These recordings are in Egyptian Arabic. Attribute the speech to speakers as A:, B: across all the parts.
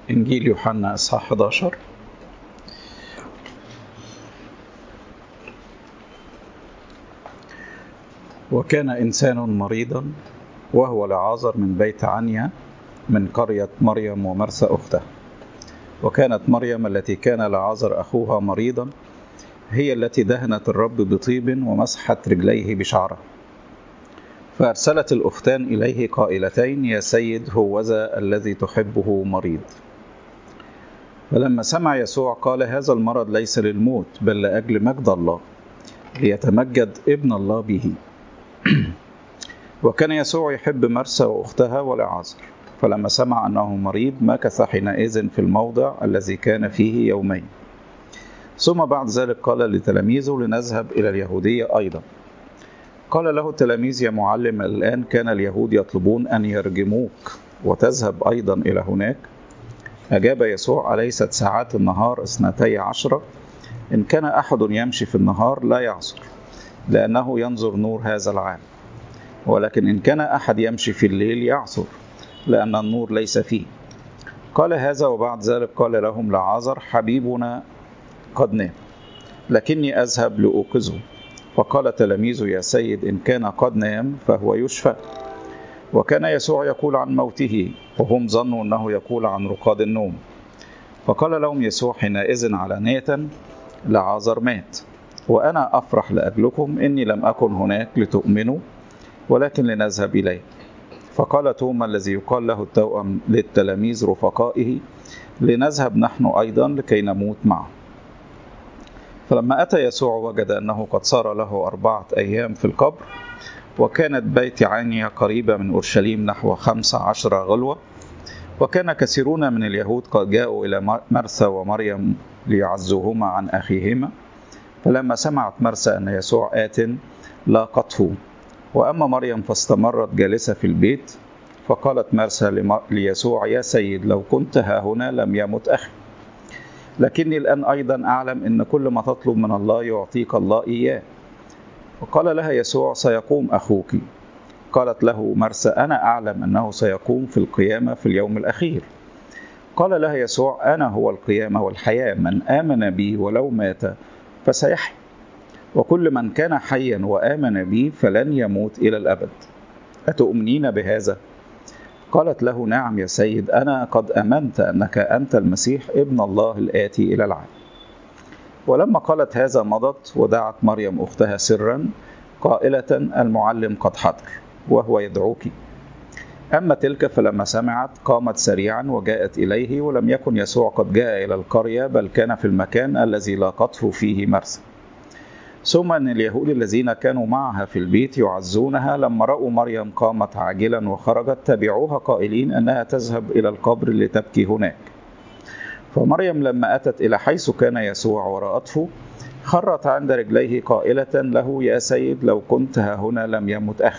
A: إنجيل يوحنا إصحاح 11 وكان إنسان مريضا وهو لعازر من بيت عنيا من قرية مريم ومرسى أخته وكانت مريم التي كان لعازر أخوها مريضا هي التي دهنت الرب بطيب ومسحت رجليه بشعره فأرسلت الأختان إليه قائلتين يا سيد هوذا الذي تحبه مريض فلما سمع يسوع قال هذا المرض ليس للموت بل لأجل مجد الله ليتمجد ابن الله به وكان يسوع يحب مرسى وأختها ولعازر فلما سمع أنه مريض مكث حينئذ في الموضع الذي كان فيه يومين ثم بعد ذلك قال لتلاميذه لنذهب إلى اليهودية أيضا قال له التلاميذ يا معلم الآن كان اليهود يطلبون أن يرجموك وتذهب أيضا إلى هناك أجاب يسوع أليست ساعات النهار اثنتي عشرة إن كان أحد يمشي في النهار لا يعصر لأنه ينظر نور هذا العالم ولكن إن كان أحد يمشي في الليل يعصر لأن النور ليس فيه قال هذا وبعد ذلك قال لهم لعازر حبيبنا قد نام لكني أذهب لأوقظه فقال تلاميذه يا سيد إن كان قد نام فهو يشفى وكان يسوع يقول عن موته وهم ظنوا أنه يقول عن رقاد النوم فقال لهم يسوع حينئذ علانية لعازر مات وأنا أفرح لأجلكم إني لم أكن هناك لتؤمنوا ولكن لنذهب إليه فقال توما الذي يقال له التوأم للتلاميذ رفقائه لنذهب نحن أيضا لكي نموت معه فلما أتى يسوع وجد أنه قد صار له أربعة أيام في القبر وكانت بيت عانية قريبة من أورشليم نحو خمس عشر غلوة وكان كثيرون من اليهود قد جاءوا إلى مرثى ومريم ليعزوهما عن أخيهما فلما سمعت مرثى أن يسوع آت لاقته وأما مريم فاستمرت جالسة في البيت فقالت مرثى ليسوع يا سيد لو كنت ها هنا لم يمت أخي لكني الآن أيضا أعلم أن كل ما تطلب من الله يعطيك الله إياه وقال لها يسوع سيقوم أخوك قالت له مرسى أنا أعلم أنه سيقوم في القيامة في اليوم الأخير قال لها يسوع أنا هو القيامة والحياة من آمن بي ولو مات فسيحيا وكل من كان حيا وآمن بي فلن يموت إلى الأبد أتؤمنين بهذا؟ قالت له نعم يا سيد أنا قد أمنت أنك أنت المسيح ابن الله الآتي إلى العالم ولما قالت هذا مضت ودعت مريم أختها سرا قائلة المعلم قد حضر وهو يدعوك أما تلك فلما سمعت قامت سريعا وجاءت إليه ولم يكن يسوع قد جاء إلى القرية بل كان في المكان الذي لاقته فيه مرسى ثم أن اليهود الذين كانوا معها في البيت يعزونها لما رأوا مريم قامت عاجلا وخرجت تبعوها قائلين أنها تذهب إلى القبر لتبكي هناك فمريم لما أتت إلى حيث كان يسوع ورأته خرت عند رجليه قائلة له يا سيد لو كنت ها هنا لم يمت أخي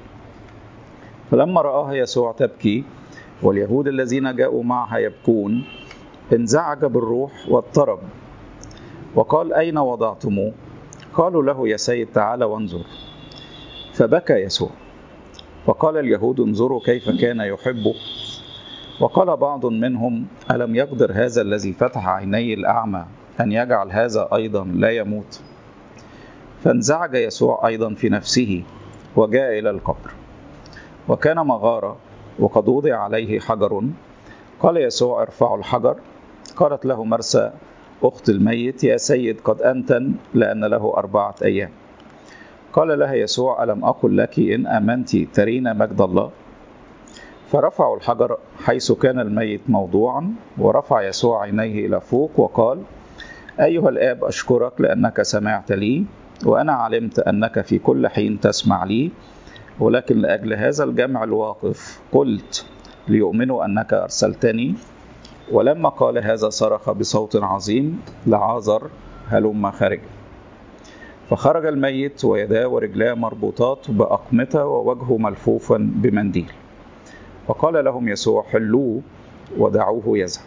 A: فلما رآها يسوع تبكي واليهود الذين جاءوا معها يبكون انزعج بالروح واضطرب وقال أين وضعتموه قالوا له يا سيد تعال وانظر فبكى يسوع فقال اليهود انظروا كيف كان يحبه وقال بعض منهم ألم يقدر هذا الذي فتح عيني الأعمى أن يجعل هذا أيضا لا يموت فانزعج يسوع أيضا في نفسه وجاء إلى القبر وكان مغارة وقد وضع عليه حجر قال يسوع ارفعوا الحجر قالت له مرسى أخت الميت يا سيد قد أنتن لأن له أربعة أيام قال لها يسوع ألم أقل لك إن آمنت ترين مجد الله فرفعوا الحجر حيث كان الميت موضوعا ورفع يسوع عينيه إلى فوق وقال أيها الآب أشكرك لأنك سمعت لي وأنا علمت أنك في كل حين تسمع لي ولكن لأجل هذا الجمع الواقف قلت ليؤمنوا أنك أرسلتني ولما قال هذا صرخ بصوت عظيم لعازر هلم خارج فخرج الميت ويداه ورجلاه مربوطات بأقمطة ووجهه ملفوفا بمنديل فقال لهم يسوع حلوه ودعوه يذهب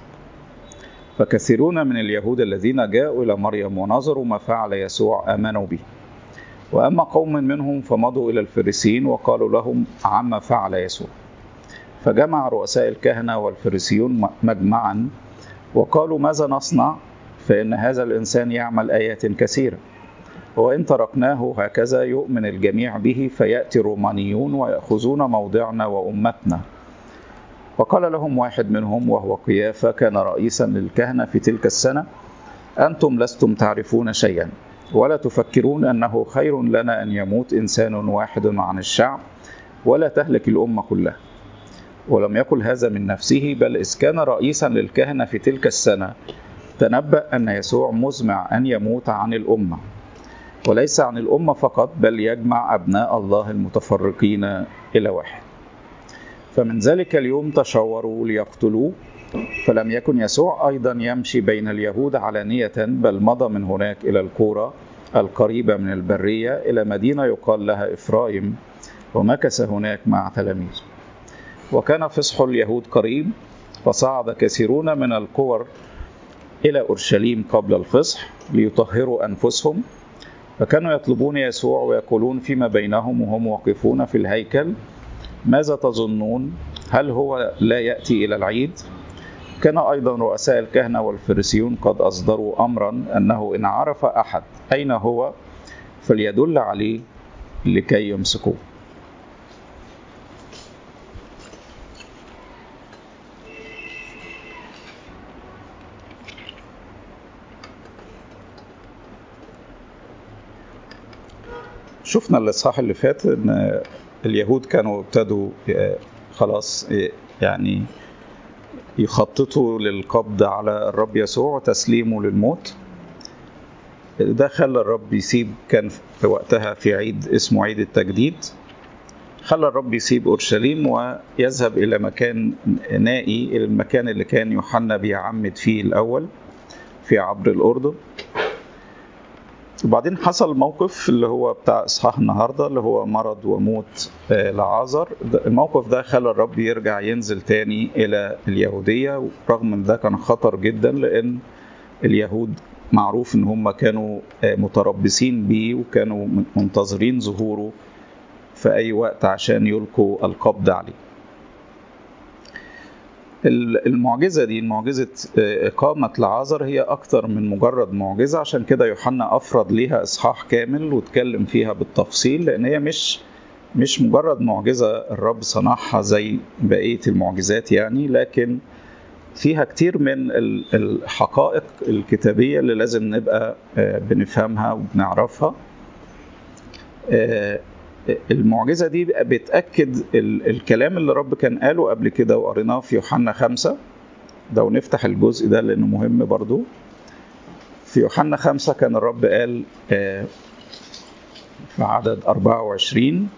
A: فكثيرون من اليهود الذين جاءوا إلى مريم ونظروا ما فعل يسوع آمنوا به وأما قوم منهم فمضوا إلى الفريسين وقالوا لهم عما فعل يسوع فجمع رؤساء الكهنة والفريسيون مجمعا وقالوا ماذا نصنع فإن هذا الإنسان يعمل آيات كثيرة وإن تركناه هكذا يؤمن الجميع به فيأتي الرومانيون ويأخذون موضعنا وأمتنا وقال لهم واحد منهم وهو قيافة كان رئيسا للكهنة في تلك السنة أنتم لستم تعرفون شيئا ولا تفكرون أنه خير لنا أن يموت إنسان واحد عن الشعب ولا تهلك الأمة كلها ولم يقل هذا من نفسه بل إذ كان رئيسا للكهنة في تلك السنة تنبأ أن يسوع مزمع أن يموت عن الأمة وليس عن الأمة فقط بل يجمع أبناء الله المتفرقين إلى واحد فمن ذلك اليوم تشاوروا ليقتلوه فلم يكن يسوع أيضا يمشي بين اليهود علانية بل مضى من هناك إلى القرى القريبة من البرية إلى مدينة يقال لها إفرايم ومكث هناك مع تلاميذه وكان فصح اليهود قريب فصعد كثيرون من القور إلى أورشليم قبل الفصح ليطهروا أنفسهم فكانوا يطلبون يسوع ويقولون فيما بينهم وهم واقفون في الهيكل ماذا تظنون هل هو لا يأتي إلى العيد كان أيضا رؤساء الكهنة والفريسيون قد أصدروا أمرا أنه إن عرف أحد أين هو فليدل عليه لكي يمسكوه شفنا الاصحاح اللي فات ان اليهود كانوا ابتدوا خلاص يعني يخططوا للقبض على الرب يسوع وتسليمه للموت ده خلى الرب يسيب كان في وقتها في عيد اسمه عيد التجديد خلى الرب يسيب اورشليم ويذهب الى مكان نائي المكان اللي كان يوحنا بيعمد فيه الاول في عبر الاردن وبعدين حصل موقف اللي هو بتاع اصحاح النهارده اللي هو مرض وموت لعازر الموقف ده خلى الرب يرجع ينزل تاني الى اليهوديه رغم ان ده كان خطر جدا لان اليهود معروف ان هم كانوا متربصين بيه وكانوا منتظرين ظهوره في اي وقت عشان يلقوا القبض عليه المعجزه دي معجزه اقامه لعازر هي اكتر من مجرد معجزه عشان كده يوحنا افرد ليها اصحاح كامل واتكلم فيها بالتفصيل لان هي مش مش مجرد معجزه الرب صنعها زي بقيه المعجزات يعني لكن فيها كتير من الحقائق الكتابيه اللي لازم نبقى بنفهمها وبنعرفها المعجزة دي بتأكد الكلام اللي رب كان قاله قبل كده وقريناه في يوحنا خمسة ده ونفتح الجزء ده لأنه مهم برضو في يوحنا خمسة كان الرب قال في عدد 24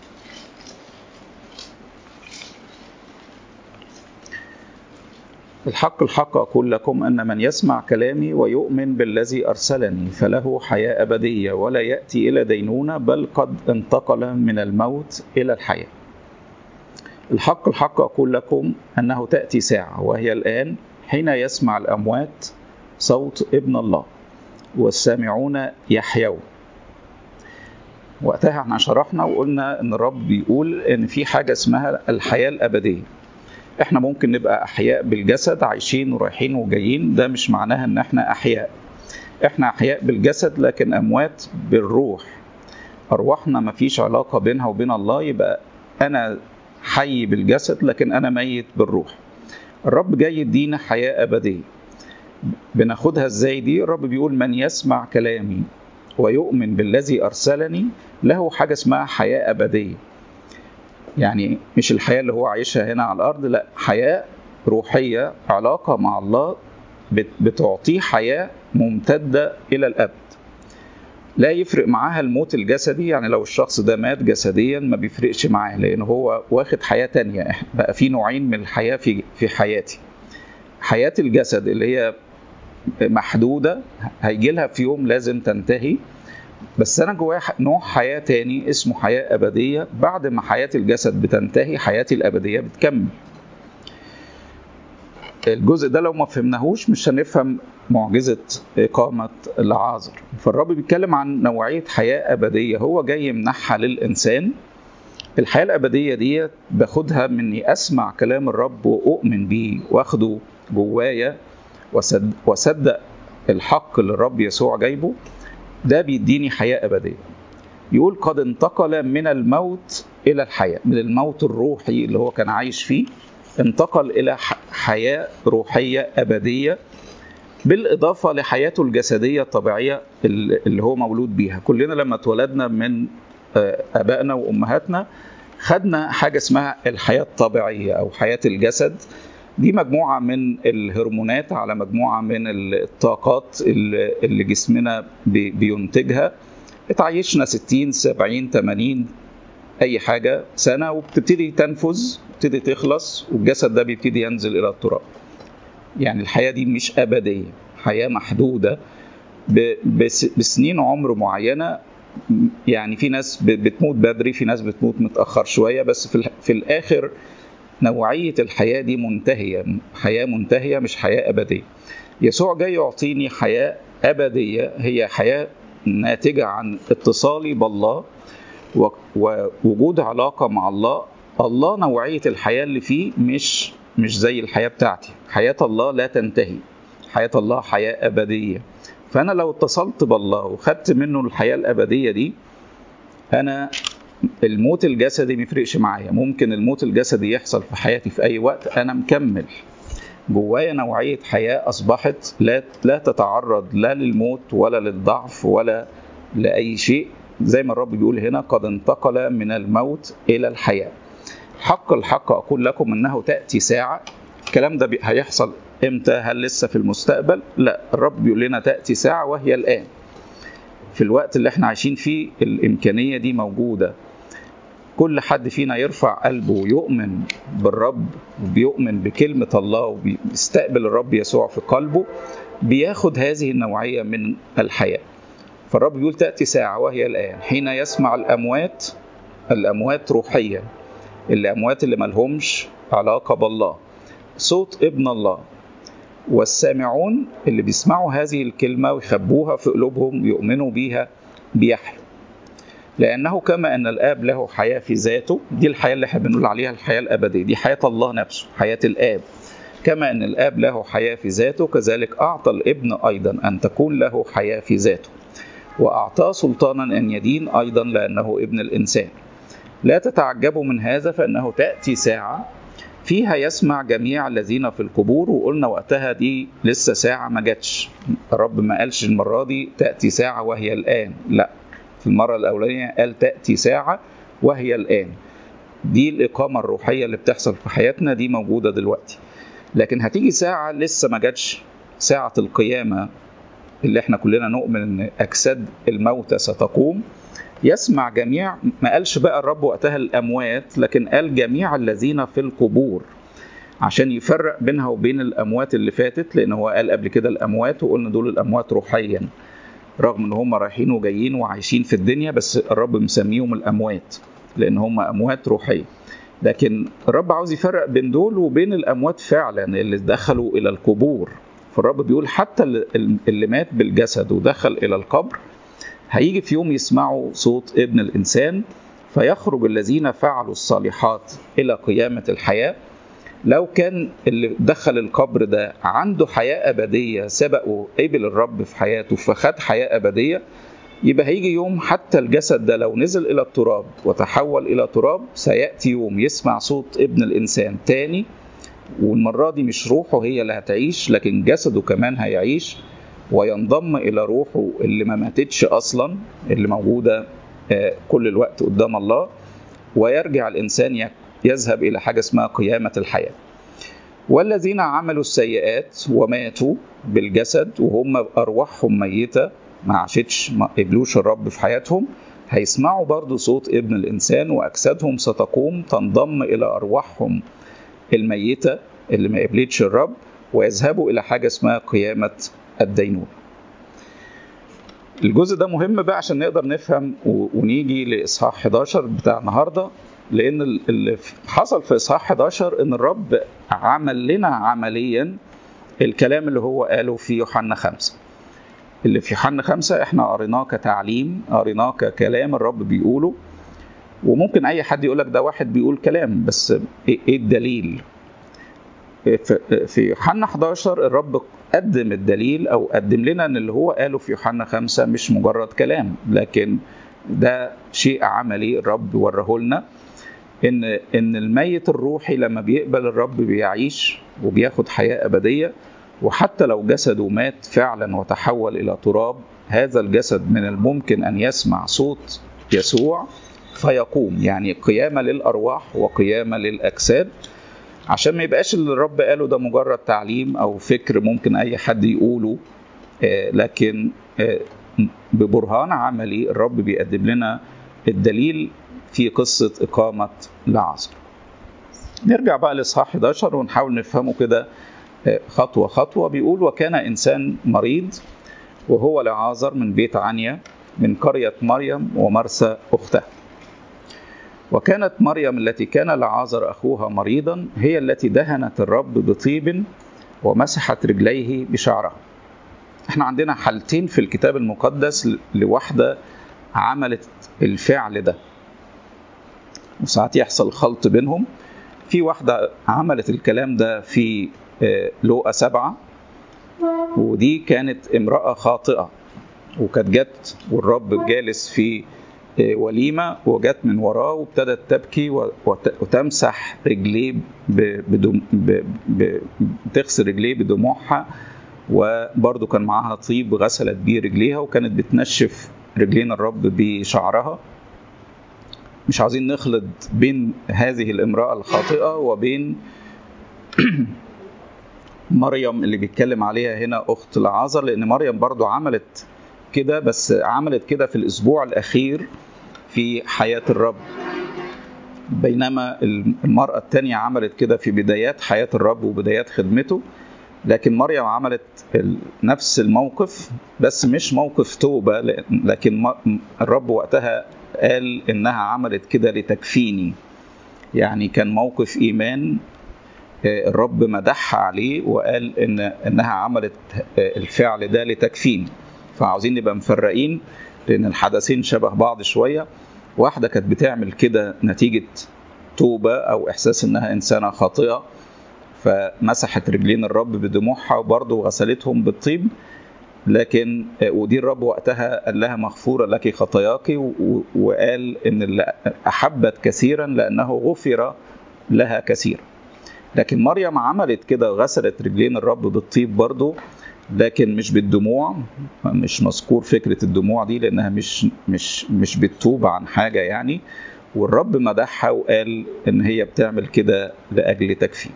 A: الحق الحق أقول لكم أن من يسمع كلامي ويؤمن بالذي أرسلني فله حياة أبدية ولا يأتي إلى دينونة بل قد انتقل من الموت إلى الحياة الحق الحق أقول لكم أنه تأتي ساعة وهي الآن حين يسمع الأموات صوت ابن الله والسامعون يحيون وقتها احنا شرحنا وقلنا ان الرب بيقول ان في حاجه اسمها الحياه الابديه احنا ممكن نبقى احياء بالجسد عايشين ورايحين وجايين ده مش معناها ان احنا احياء احنا احياء بالجسد لكن اموات بالروح ارواحنا ما فيش علاقه بينها وبين الله يبقى انا حي بالجسد لكن انا ميت بالروح الرب جاي يدينا حياه ابديه بناخدها ازاي دي الرب بيقول من يسمع كلامي ويؤمن بالذي ارسلني له حاجه اسمها حياه ابديه يعني مش الحياة اللي هو عايشها هنا على الأرض لا حياة روحية علاقة مع الله بتعطيه حياة ممتدة إلى الأبد لا يفرق معاها الموت الجسدي يعني لو الشخص ده مات جسديا ما بيفرقش معاه لأن هو واخد حياة تانية بقى في نوعين من الحياة في, في حياتي حياة الجسد اللي هي محدودة هيجي لها في يوم لازم تنتهي بس انا جوايا نوع حياه تاني اسمه حياه ابديه بعد ما حياه الجسد بتنتهي حياتي الابديه بتكمل الجزء ده لو ما فهمناهوش مش هنفهم معجزة إقامة العازر فالرب بيتكلم عن نوعية حياة أبدية هو جاي يمنحها للإنسان الحياة الأبدية دي باخدها من إني أسمع كلام الرب وأؤمن بيه وأخده جوايا وصد- وأصدق الحق اللي الرب يسوع جايبه ده بيديني حياة أبدية يقول قد انتقل من الموت إلى الحياة من الموت الروحي اللي هو كان عايش فيه انتقل إلى ح- حياة روحية أبدية بالإضافة لحياته الجسدية الطبيعية اللي اللي هو مولود بيها كلنا لما اتولدنا من آه، آبائنا وأمهاتنا خدنا حاجة اسمها الحياة الطبيعية أو حياة الجسد دي مجموعة من الهرمونات على مجموعة من الطاقات اللي اللي جسمنا بي- بينتجها اتعيشنا 60 70 80 اي حاجه سنه وبتبتدي تنفذ بتبتدي تخلص والجسد ده بيبتدي ينزل الى التراب يعني الحياه دي مش ابديه حياه محدوده ب- بس- بسنين عمر معينه يعني في ناس ب- بتموت بدري في ناس بتموت متاخر شويه بس في, ال- في الاخر نوعيه الحياه دي منتهيه حياه منتهيه مش حياه ابديه يسوع جاي يعطيني حياه ابديه هي حياه ناتجه عن اتصالي بالله و- ووجود علاقه مع الله الله نوعيه الحياه اللي فيه مش مش زي الحياه بتاعتي حياه الله لا تنتهي حياه الله حياه ابديه فانا لو اتصلت بالله وخدت منه الحياه الابديه دي انا الموت الجسدي ما يفرقش معايا ممكن الموت الجسدي يحصل في حياتي في اي وقت انا مكمل جوايا نوعيه حياه اصبحت لا لا تتعرض لا للموت ولا للضعف ولا لاي شيء زي ما الرب بيقول هنا قد انتقل من الموت الى الحياه حق الحق اقول لكم انه تاتي ساعه الكلام ده بي- هيحصل امتى هل لسه في المستقبل لا الرب بيقول لنا تاتي ساعه وهي الان في الوقت اللي احنا عايشين فيه الامكانيه دي موجوده كل حد فينا يرفع قلبه ويؤمن بالرب وبيؤمن بكلمة الله وبيستقبل الرب يسوع في قلبه بياخد هذه النوعية من الحياة فالرب بيقول تأتي ساعة وهي الآن حين يسمع الأموات الأموات روحيا الأموات اللي ملهمش علاقة بالله صوت ابن الله والسامعون اللي بيسمعوا هذه الكلمة ويخبوها في قلوبهم يؤمنوا بيها بيحيوا لأنه كما أن الآب له حياة في ذاته دي الحياة اللي احنا بنقول عليها الحياة الأبدية دي حياة الله نفسه حياة الآب كما أن الآب له حياة في ذاته كذلك أعطى الابن أيضا أن تكون له حياة في ذاته وأعطاه سلطانا أن يدين أيضا لأنه ابن الإنسان لا تتعجبوا من هذا فإنه تأتي ساعة فيها يسمع جميع الذين في القبور وقلنا وقتها دي لسه ساعة ما جاتش الرب ما قالش المرة دي تأتي ساعة وهي الآن لا في المرة الأولانية قال تأتي ساعة وهي الآن دي الإقامة الروحية اللي بتحصل في حياتنا دي موجودة دلوقتي لكن هتيجي ساعة لسه ما جاتش ساعة القيامة اللي احنا كلنا نؤمن ان أجساد الموتى ستقوم يسمع جميع ما قالش بقى الرب وقتها الأموات لكن قال جميع الذين في القبور عشان يفرق بينها وبين الأموات اللي فاتت لأن هو قال قبل كده الأموات وقلنا دول الأموات روحيا رغم ان هم رايحين وجايين وعايشين في الدنيا بس الرب مسميهم الاموات لان هم اموات روحيه لكن الرب عاوز يفرق بين دول وبين الاموات فعلا اللي دخلوا الى القبور فالرب بيقول حتى اللي مات بالجسد ودخل الى القبر هيجي في يوم يسمعوا صوت ابن الانسان فيخرج الذين فعلوا الصالحات الى قيامه الحياه لو كان اللي دخل القبر ده عنده حياة أبدية سبقه قبل الرب في حياته فخد حياة أبدية يبقى هيجي يوم حتى الجسد ده لو نزل إلى التراب وتحول إلى تراب سيأتي يوم يسمع صوت ابن الإنسان تاني والمرة دي مش روحه هي اللي هتعيش لكن جسده كمان هيعيش وينضم إلى روحه اللي ما ماتتش أصلا اللي موجودة كل الوقت قدام الله ويرجع الإنسان يذهب إلى حاجة اسمها قيامة الحياة والذين عملوا السيئات وماتوا بالجسد وهم أرواحهم ميتة ما عاشتش ما قبلوش الرب في حياتهم هيسمعوا برضو صوت ابن الإنسان وأجسادهم ستقوم تنضم إلى أرواحهم الميتة اللي ما قبلتش الرب ويذهبوا إلى حاجة اسمها قيامة الدينونة الجزء ده مهم بقى عشان نقدر نفهم ونيجي لإصحاح 11 بتاع النهارده لان اللي حصل في اصحاح 11 ان الرب عمل لنا عمليا الكلام اللي هو قاله في يوحنا 5 اللي في يوحنا 5 احنا قريناه كتعليم قريناه ككلام الرب بيقوله وممكن اي حد يقول لك ده واحد بيقول كلام بس ايه الدليل في يوحنا 11 الرب قدم الدليل او قدم لنا ان اللي هو قاله في يوحنا 5 مش مجرد كلام لكن ده شيء عملي الرب وراه لنا ان ان الميت الروحي لما بيقبل الرب بيعيش وبياخد حياه ابديه وحتى لو جسده مات فعلا وتحول الى تراب هذا الجسد من الممكن ان يسمع صوت يسوع فيقوم يعني قيامه للارواح وقيامه للاجساد عشان ما يبقاش اللي الرب قاله ده مجرد تعليم او فكر ممكن اي حد يقوله لكن ببرهان عملي الرب بيقدم لنا الدليل في قصة إقامة لعازر نرجع بقى لإصحاح 11 ونحاول نفهمه كده خطوة خطوة بيقول وكان إنسان مريض وهو لعازر من بيت عنيا من قرية مريم ومرسى أختها وكانت مريم التي كان لعازر أخوها مريضا هي التي دهنت الرب بطيب ومسحت رجليه بشعرها احنا عندنا حالتين في الكتاب المقدس لواحدة عملت الفعل ده وساعات يحصل خلط بينهم في واحدة عملت الكلام ده في لوقا سبعة ودي كانت امرأة خاطئة وكانت جت والرب جالس في وليمة وجت من وراه وابتدت تبكي وتمسح رجليه بدم تغسل رجليه بدموعها وبرضه كان معاها طيب غسلت بيه رجليها وكانت بتنشف رجلين الرب بشعرها مش عايزين نخلط بين هذه الامرأة الخاطئة وبين مريم اللي بيتكلم عليها هنا أخت العازر لأن مريم برضو عملت كده بس عملت كده في الأسبوع الأخير في حياة الرب بينما المرأة التانية عملت كده في بدايات حياة الرب وبدايات خدمته لكن مريم عملت نفس الموقف بس مش موقف توبة لكن الرب وقتها قال إنها عملت كده لتكفيني يعني كان موقف إيمان الرب مدحها عليه وقال إن إنها عملت الفعل ده لتكفيني فعاوزين نبقى مفرقين لأن الحدثين شبه بعض شوية واحدة كانت بتعمل كده نتيجة توبة أو إحساس إنها إنسانة خاطئة فمسحت رجلين الرب بدموعها وبرضه غسلتهم بالطيب لكن ودي الرب وقتها قال لها مغفورة لك خطاياك وقال إن أحبت كثيرا لأنه غفر لها كثيرا لكن مريم عملت كده غسلت رجلين الرب بالطيب برضه لكن مش بالدموع مش مذكور فكرة الدموع دي لأنها مش مش مش بتتوب عن حاجة يعني والرب مدحها وقال إن هي بتعمل كده لأجل تكفين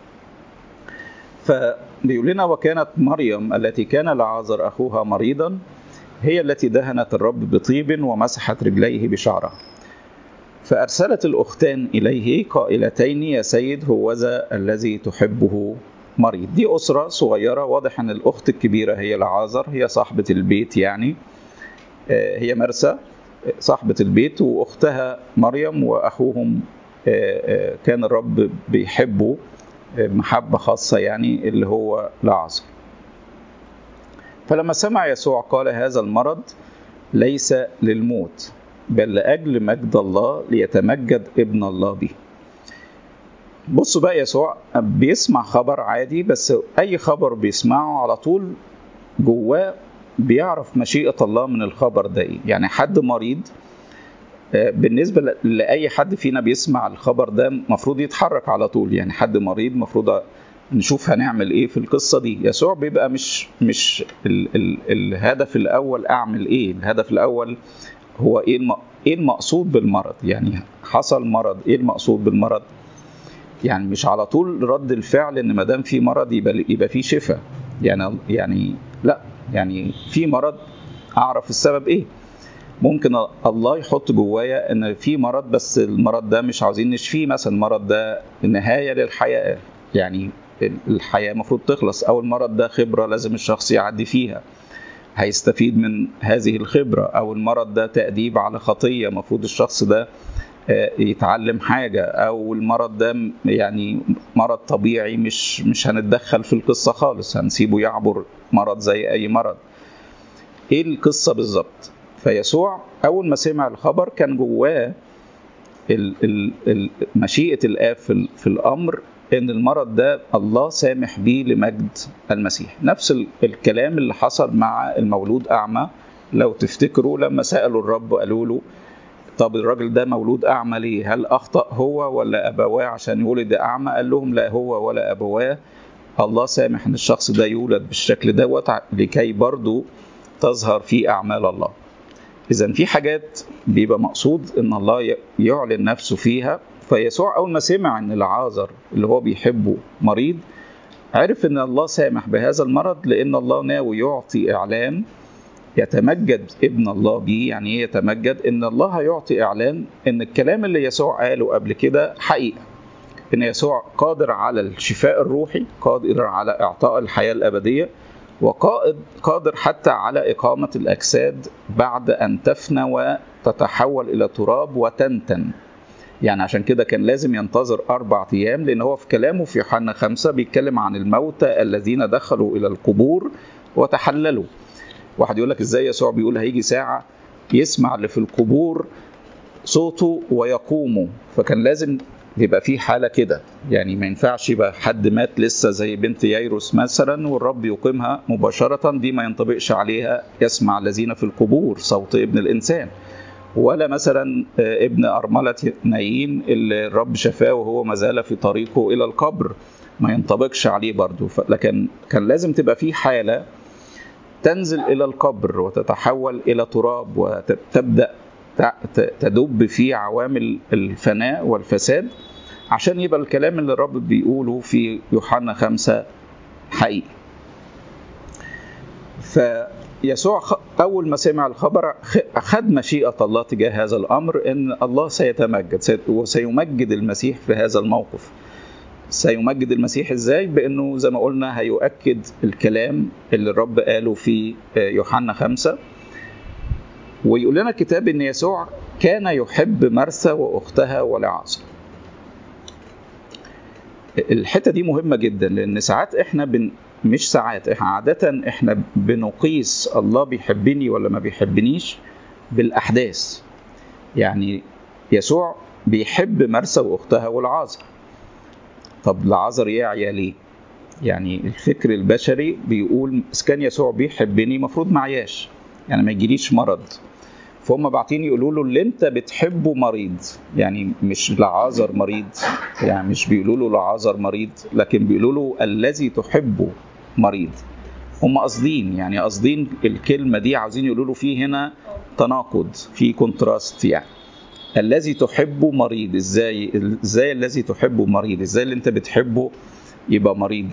A: فبيقول لنا وكانت مريم التي كان لعازر أخوها مريضا هي التي دهنت الرب بطيب ومسحت رجليه بشعرها فأرسلت الأختان إليه قائلتين يا سيد هوذا الذي تحبه مريض دي أسرة صغيرة واضح أن الأخت الكبيرة هي لعازر هي صاحبة البيت يعني هي مرسى صاحبة البيت وأختها مريم وأخوهم كان الرب بيحبه محبة خاصة يعني اللي هو لعازر فلما سمع يسوع قال هذا المرض ليس للموت بل لأجل مجد الله ليتمجد ابن الله به بصوا بقى يسوع بيسمع خبر عادي بس أي خبر بيسمعه على طول جواه بيعرف مشيئة الله من الخبر ده إيه يعني حد مريض بالنسبة لأي حد فينا بيسمع الخبر ده المفروض يتحرك على طول يعني حد مريض المفروض نشوف هنعمل ايه في القصة دي يسوع بيبقى مش مش ال ال الهدف الأول أعمل ايه الهدف الأول هو ايه الم... ايه المقصود بالمرض يعني حصل مرض ايه المقصود بالمرض يعني مش على طول رد الفعل ان ما دام في مرض يبقى يبقى في شفاء يعني يعني لا يعني في مرض اعرف السبب ايه ممكن الله يحط جوايا ان في مرض بس المرض ده مش عاوزين نشفيه مثلا المرض ده نهايه للحياه يعني الحياه المفروض تخلص او المرض ده خبره لازم الشخص يعدي فيها هيستفيد من هذه الخبره او المرض ده تاديب على خطيه المفروض الشخص ده يتعلم حاجه او المرض ده يعني مرض طبيعي مش مش هنتدخل في القصه خالص هنسيبه يعبر مرض زي اي مرض ايه القصه بالظبط فيسوع اول ما سمع الخبر كان جواه ال ال ال مشيئة الآب في, في الأمر إن المرض ده الله سامح بيه لمجد المسيح نفس الكلام اللي حصل مع المولود أعمى لو تفتكروا لما سألوا الرب قالوا له طب الراجل ده مولود أعمى ليه هل أخطأ هو ولا أبواه عشان يولد أعمى قال لهم لا هو ولا أبواه الله سامح ان الشخص ده يولد بالشكل دوت لكي برضه تظهر فيه اعمال الله اذا في حاجات بيبقى مقصود ان الله يعلن نفسه فيها فيسوع اول ما سمع ان العازر اللي هو بيحبه مريض عرف ان الله سامح بهذا المرض لان الله ناوي يعطي اعلان يتمجد ابن الله بيه يعني ايه يتمجد ان الله هيعطي اعلان ان الكلام اللي يسوع قاله قبل كده حقيقه ان يسوع قادر على الشفاء الروحي قادر على اعطاء الحياه الابديه وقائد قادر حتى على اقامه الاجساد بعد ان تفنى وتتحول الى تراب وتنتن يعني عشان كده كان لازم ينتظر أربع أيام لأن هو في كلامه في يوحنا خمسة بيتكلم عن الموتى الذين دخلوا إلى القبور وتحللوا واحد يقول لك إزاي يسوع بيقول هيجي ساعة يسمع اللي في القبور صوته ويقوموا فكان لازم يبقى في حالة كده يعني ما ينفعش يبقى حد مات لسه زي بنت ييروس مثلا والرب يقيمها مباشرة دي ما ينطبقش عليها يسمع الذين في القبور صوت ابن الإنسان ولا مثلا ابن أرملة نايين اللي الرب شفاه وهو ما زال في طريقه إلى القبر ما ينطبقش عليه برضه لكن كان لازم تبقى في حالة تنزل إلى القبر وتتحول إلى تراب وتبدأ تدب في عوامل الفناء والفساد عشان يبقى الكلام اللي الرب بيقوله في يوحنا خمسة حقيقي فيسوع أول ما سمع الخبر أخذ مشيئة الله تجاه هذا الأمر إن الله سيتمجد وسيمجد المسيح في هذا الموقف سيمجد المسيح ازاي بانه زي ما قلنا هيؤكد الكلام اللي الرب قاله في يوحنا خمسة ويقول لنا الكتاب ان يسوع كان يحب مرثا واختها ولعازر الحته دي مهمه جدا لان ساعات احنا بن مش ساعات احنا عاده احنا بنقيس الله بيحبني ولا ما بيحبنيش بالاحداث يعني يسوع بيحب مرثا واختها والعازر طب لعازر يعيا ليه يعني الفكر البشري بيقول اذا كان يسوع بيحبني المفروض ما عياش يعني ما يجيليش مرض فهم باعتين يقولوا له اللي انت بتحبه مريض يعني مش لعازر مريض يعني مش بيقولوا له لعازر مريض لكن بيقولوا له الذي تحبه مريض هم قاصدين يعني قاصدين الكلمه دي عاوزين يقولوا له في هنا تناقض في كونتراست يعني الذي تحبه مريض ازاي ازاي الذي تحبه مريض ازاي اللي انت بتحبه يبقى مريض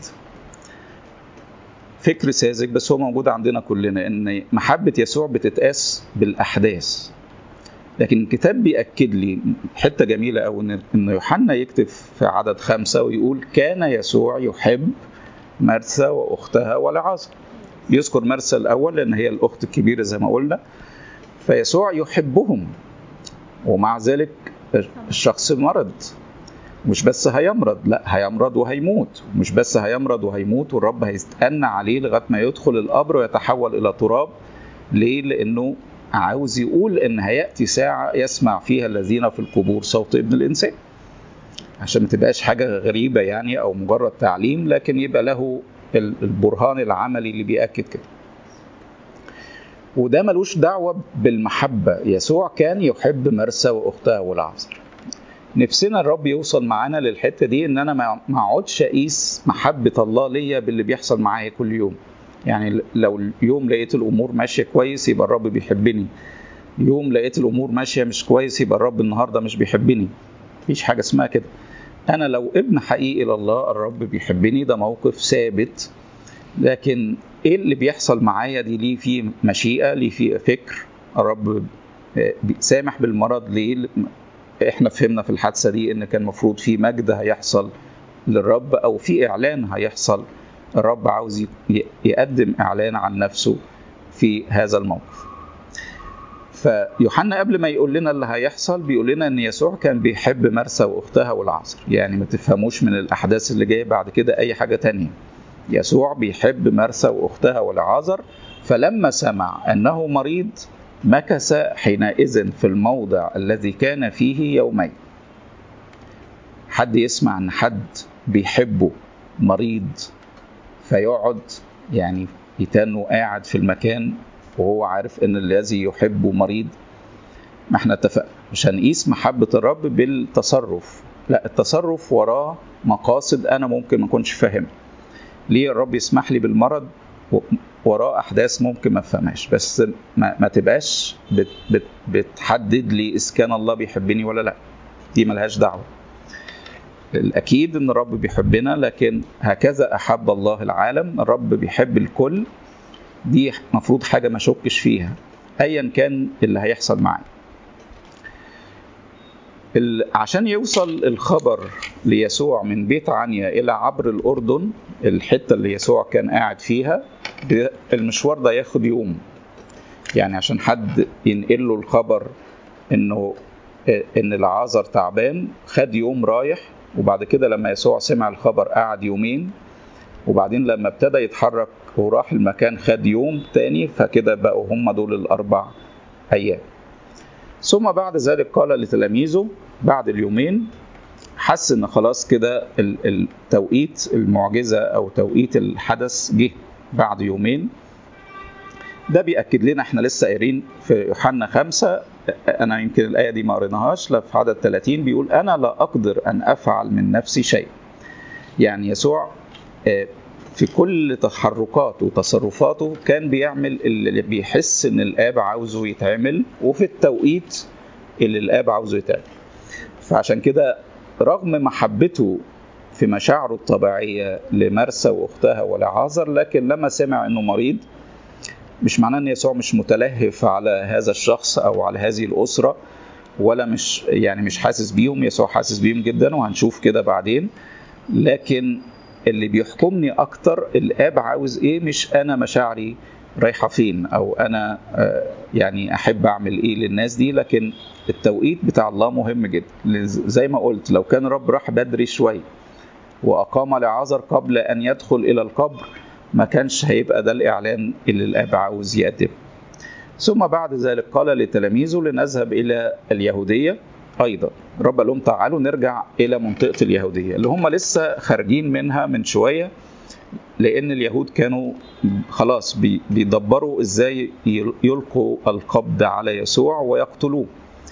A: فكر ساذج بس هو موجود عندنا كلنا ان محبه يسوع بتتقاس بالاحداث لكن الكتاب بيأكد لي حتة جميلة أو إن يوحنا يكتب في عدد خمسة ويقول كان يسوع يحب مرثا وأختها ولعازر يذكر مرثا الأول لأن هي الأخت الكبيرة زي ما قلنا فيسوع يحبهم ومع ذلك الشخص مرض مش بس هيمرض لا هيمرض وهيموت مش بس هيمرض وهيموت والرب هيستنى عليه لغايه ما يدخل القبر ويتحول الى تراب ليه لانه عاوز يقول ان هياتي ساعه يسمع فيها الذين في القبور صوت ابن الانسان عشان ما تبقاش حاجه غريبه يعني او مجرد تعليم لكن يبقى له البرهان العملي اللي بياكد كده وده ملوش دعوه بالمحبه يسوع كان يحب مرسى واختها والعذر نفسنا الرب يوصل معانا للحته دي ان انا ما اقعدش اقيس محبه الله ليا باللي بيحصل معايا كل يوم يعني لو اليوم لقيت الامور ماشيه كويس يبقى الرب بيحبني يوم لقيت الامور ماشيه مش كويس يبقى الرب النهارده مش بيحبني مفيش حاجه اسمها كده انا لو ابن حقيقي لله الرب بيحبني ده موقف ثابت لكن ايه اللي بيحصل معايا دي ليه في مشيئه ليه في فكر الرب سامح بالمرض ليه احنا فهمنا في الحادثه دي ان كان المفروض في مجد هيحصل للرب او في اعلان هيحصل الرب عاوز يقدم اعلان عن نفسه في هذا الموقف فيوحنا قبل ما يقول لنا اللي هيحصل بيقول لنا ان يسوع كان بيحب مرسى واختها والعصر يعني ما تفهموش من الاحداث اللي جايه بعد كده اي حاجه تانية يسوع بيحب مرسى واختها والعازر فلما سمع انه مريض مكث حينئذ في الموضع الذي كان فيه يومين حد يسمع ان حد بيحبه مريض فيقعد يعني يتنه قاعد في المكان وهو عارف ان الذي يحبه مريض ما احنا اتفقنا مش هنقيس محبة الرب بالتصرف لا التصرف وراه مقاصد انا ممكن ما اكونش فاهمها ليه الرب يسمح لي بالمرض وراه احداث ممكن ما افهمهاش بس ما, ما تبقاش بت بت بتحدد لي اذا كان الله بيحبني ولا لا دي ملهاش دعوه الاكيد ان الرب بيحبنا لكن هكذا احب الله العالم الرب بيحب الكل دي مفروض حاجه ما اشكش فيها ايا كان اللي هيحصل معايا عشان يوصل الخبر ليسوع من بيت عنيا الى عبر الاردن الحته اللي يسوع كان قاعد فيها المشوار ده ياخد يوم يعني عشان حد ينقل له الخبر انه ان العازر تعبان خد يوم رايح وبعد كده لما يسوع سمع الخبر قعد يومين وبعدين لما ابتدى يتحرك وراح المكان خد يوم تاني فكده بقوا هم دول الاربع ايام ثم بعد ذلك قال لتلاميذه بعد اليومين حس ان خلاص كده التوقيت المعجزه او توقيت الحدث جه بعد يومين ده بيأكد لنا احنا لسه قايرين في يوحنا خمسة انا يمكن الايه دي ما قريناهاش لا في عدد 30 بيقول انا لا اقدر ان افعل من نفسي شيء يعني يسوع في كل تحركاته وتصرفاته كان بيعمل اللي بيحس ان الاب عاوزه يتعمل وفي التوقيت اللي الاب عاوزه يتعمل فعشان كده رغم محبته في مشاعره الطبيعية لمرسى وأختها ولعازر لكن لما سمع أنه مريض مش معناه أن يسوع مش متلهف على هذا الشخص أو على هذه الأسرة ولا مش يعني مش حاسس بيهم يسوع حاسس بيهم جدا وهنشوف كده بعدين لكن اللي بيحكمني أكتر الآب عاوز إيه مش أنا مشاعري رايحة فين أو أنا يعني أحب أعمل إيه للناس دي لكن التوقيت بتاع الله مهم جدا زي ما قلت لو كان رب راح بدري شوية وأقام لعازر قبل أن يدخل إلى القبر ما كانش هيبقى ده الإعلان اللي الآب عاوز يقدمه ثم بعد ذلك قال لتلاميذه لنذهب إلى اليهودية أيضا رب قال لهم تعالوا نرجع إلى منطقة اليهودية اللي هم لسه خارجين منها من شوية لأن اليهود كانوا خلاص بيدبروا إزاي يلقوا القبض على يسوع ويقتلوه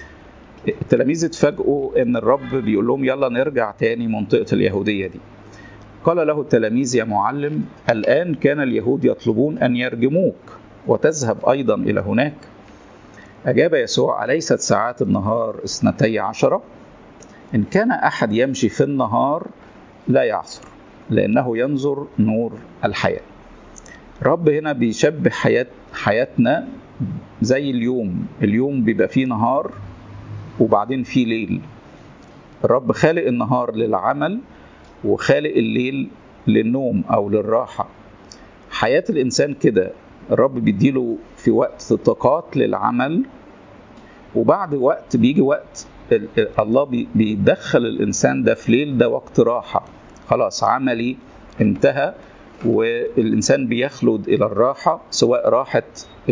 A: التلاميذ اتفاجئوا ان الرب بيقول لهم يلا نرجع تاني منطقه اليهوديه دي قال له التلاميذ يا معلم الان كان اليهود يطلبون ان يرجموك وتذهب ايضا الى هناك اجاب يسوع اليست ساعات النهار اثنتي عشره ان كان احد يمشي في النهار لا يعثر لانه ينظر نور الحياه رب هنا بيشبه حياه حياتنا زي اليوم اليوم بيبقى فيه نهار وبعدين في ليل الرب خالق النهار للعمل وخالق الليل للنوم او للراحه حياه الانسان كده الرب بيديله في وقت طاقات للعمل وبعد وقت بيجي وقت الله بيدخل الانسان ده في ليل ده وقت راحه خلاص عملي انتهى والانسان بيخلد الى الراحه سواء راحه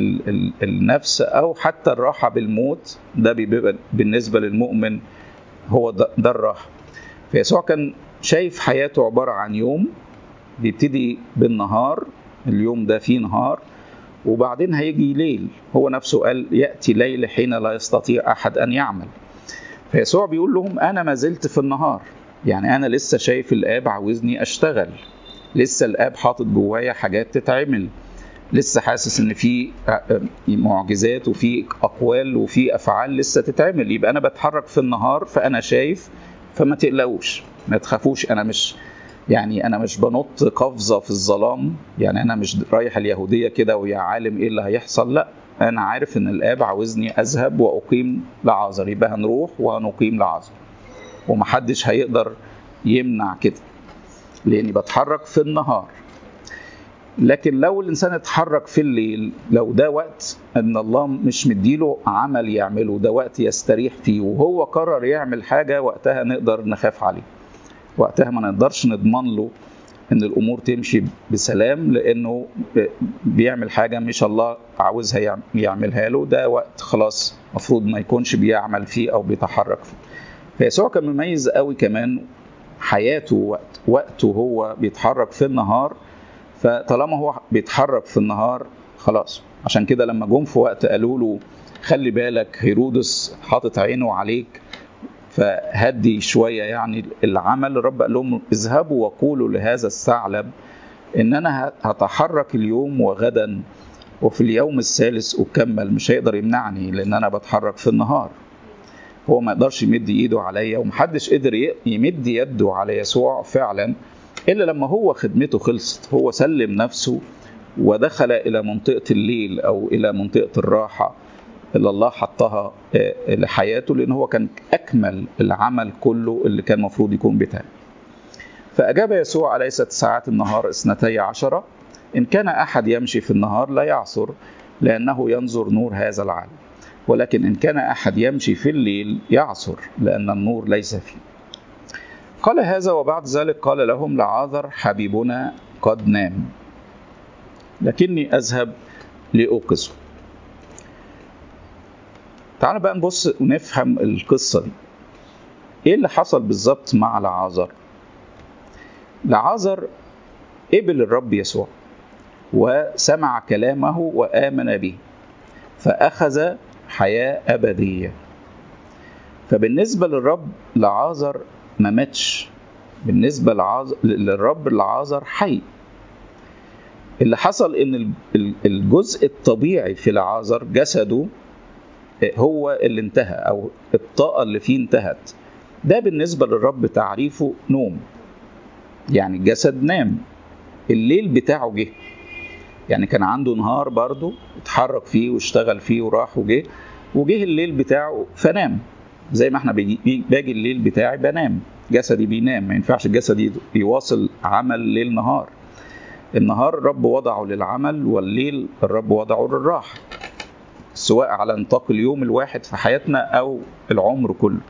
A: النفس او حتى الراحه بالموت ده بيبقى بالنسبه للمؤمن هو ده, ده الراحه فيسوع كان شايف حياته عباره عن يوم بيبتدي بالنهار اليوم ده فيه نهار وبعدين هيجي ليل هو نفسه قال ياتي ليل حين لا يستطيع احد ان يعمل فيسوع بيقول لهم انا ما زلت في النهار يعني انا لسه شايف الاب عاوزني اشتغل لسه الاب حاطط جوايا حاجات تتعمل لسه حاسس ان في معجزات وفي اقوال وفي افعال لسه تتعمل يبقى انا بتحرك في النهار فانا شايف فما تقلقوش ما تخافوش انا مش يعني انا مش بنط قفزه في الظلام يعني انا مش رايح اليهوديه كده ويا عالم ايه اللي هيحصل لا انا عارف ان الاب عاوزني اذهب واقيم لعازر يبقى هنروح وهنقيم لعازر ومحدش هيقدر يمنع كده لاني بتحرك في النهار لكن لو الانسان اتحرك في الليل لو ده وقت ان الله مش مديله عمل يعمله ده وقت يستريح فيه وهو قرر يعمل حاجه وقتها نقدر نخاف عليه وقتها ما نقدرش نضمن له ان الامور تمشي بسلام لانه بيعمل حاجه مش الله عاوزها يعملها له ده وقت خلاص المفروض ما يكونش بيعمل فيه او بيتحرك فيه فيسوع كان مميز قوي كمان حياته وقت وقته هو بيتحرك في النهار فطالما هو بيتحرك في النهار خلاص عشان كده لما جم في وقت قالوا له خلي بالك هيرودس حاطط عينه عليك فهدي شويه يعني العمل الرب قال لهم اذهبوا وقولوا لهذا الثعلب ان انا هتحرك اليوم وغدا وفي اليوم الثالث اكمل مش هيقدر يمنعني لان انا بتحرك في النهار هو ما يقدرش يمد ايده عليا ومحدش قدر يمد يده على يسوع فعلا الا لما هو خدمته خلصت هو سلم نفسه ودخل الى منطقه الليل او الى منطقه الراحه اللي الله حطها لحياته لان هو كان اكمل العمل كله اللي كان المفروض يكون بتاعه فاجاب يسوع اليست ساعات النهار اثنتي عشره ان كان احد يمشي في النهار لا يعصر لانه ينظر نور هذا العالم ولكن ان كان احد يمشي في الليل يعصر لان النور ليس فيه قال هذا وبعد ذلك قال لهم لعاذر حبيبنا قد نام لكني اذهب لاوقظه تعال بقى نبص ونفهم القصة دي ايه اللي حصل بالظبط مع لعازر لعازر قبل الرب يسوع وسمع كلامه وآمن به فأخذ حياة أبدية فبالنسبة للرب لعازر ما ماتش بالنسبة لعازر للرب لعازر حي اللي حصل ان الجزء الطبيعي في لعازر جسده هو اللي انتهى او الطاقه اللي فيه انتهت ده بالنسبه للرب تعريفه نوم يعني الجسد نام الليل بتاعه جه يعني كان عنده نهار برضه اتحرك فيه واشتغل فيه وراح وجه وجه الليل بتاعه فنام زي ما احنا باجي الليل بتاعي بنام جسدي بينام ما ينفعش الجسد يواصل عمل ليل نهار النهار الرب وضعه للعمل والليل الرب وضعه للراحه سواء على نطاق اليوم الواحد في حياتنا او العمر كله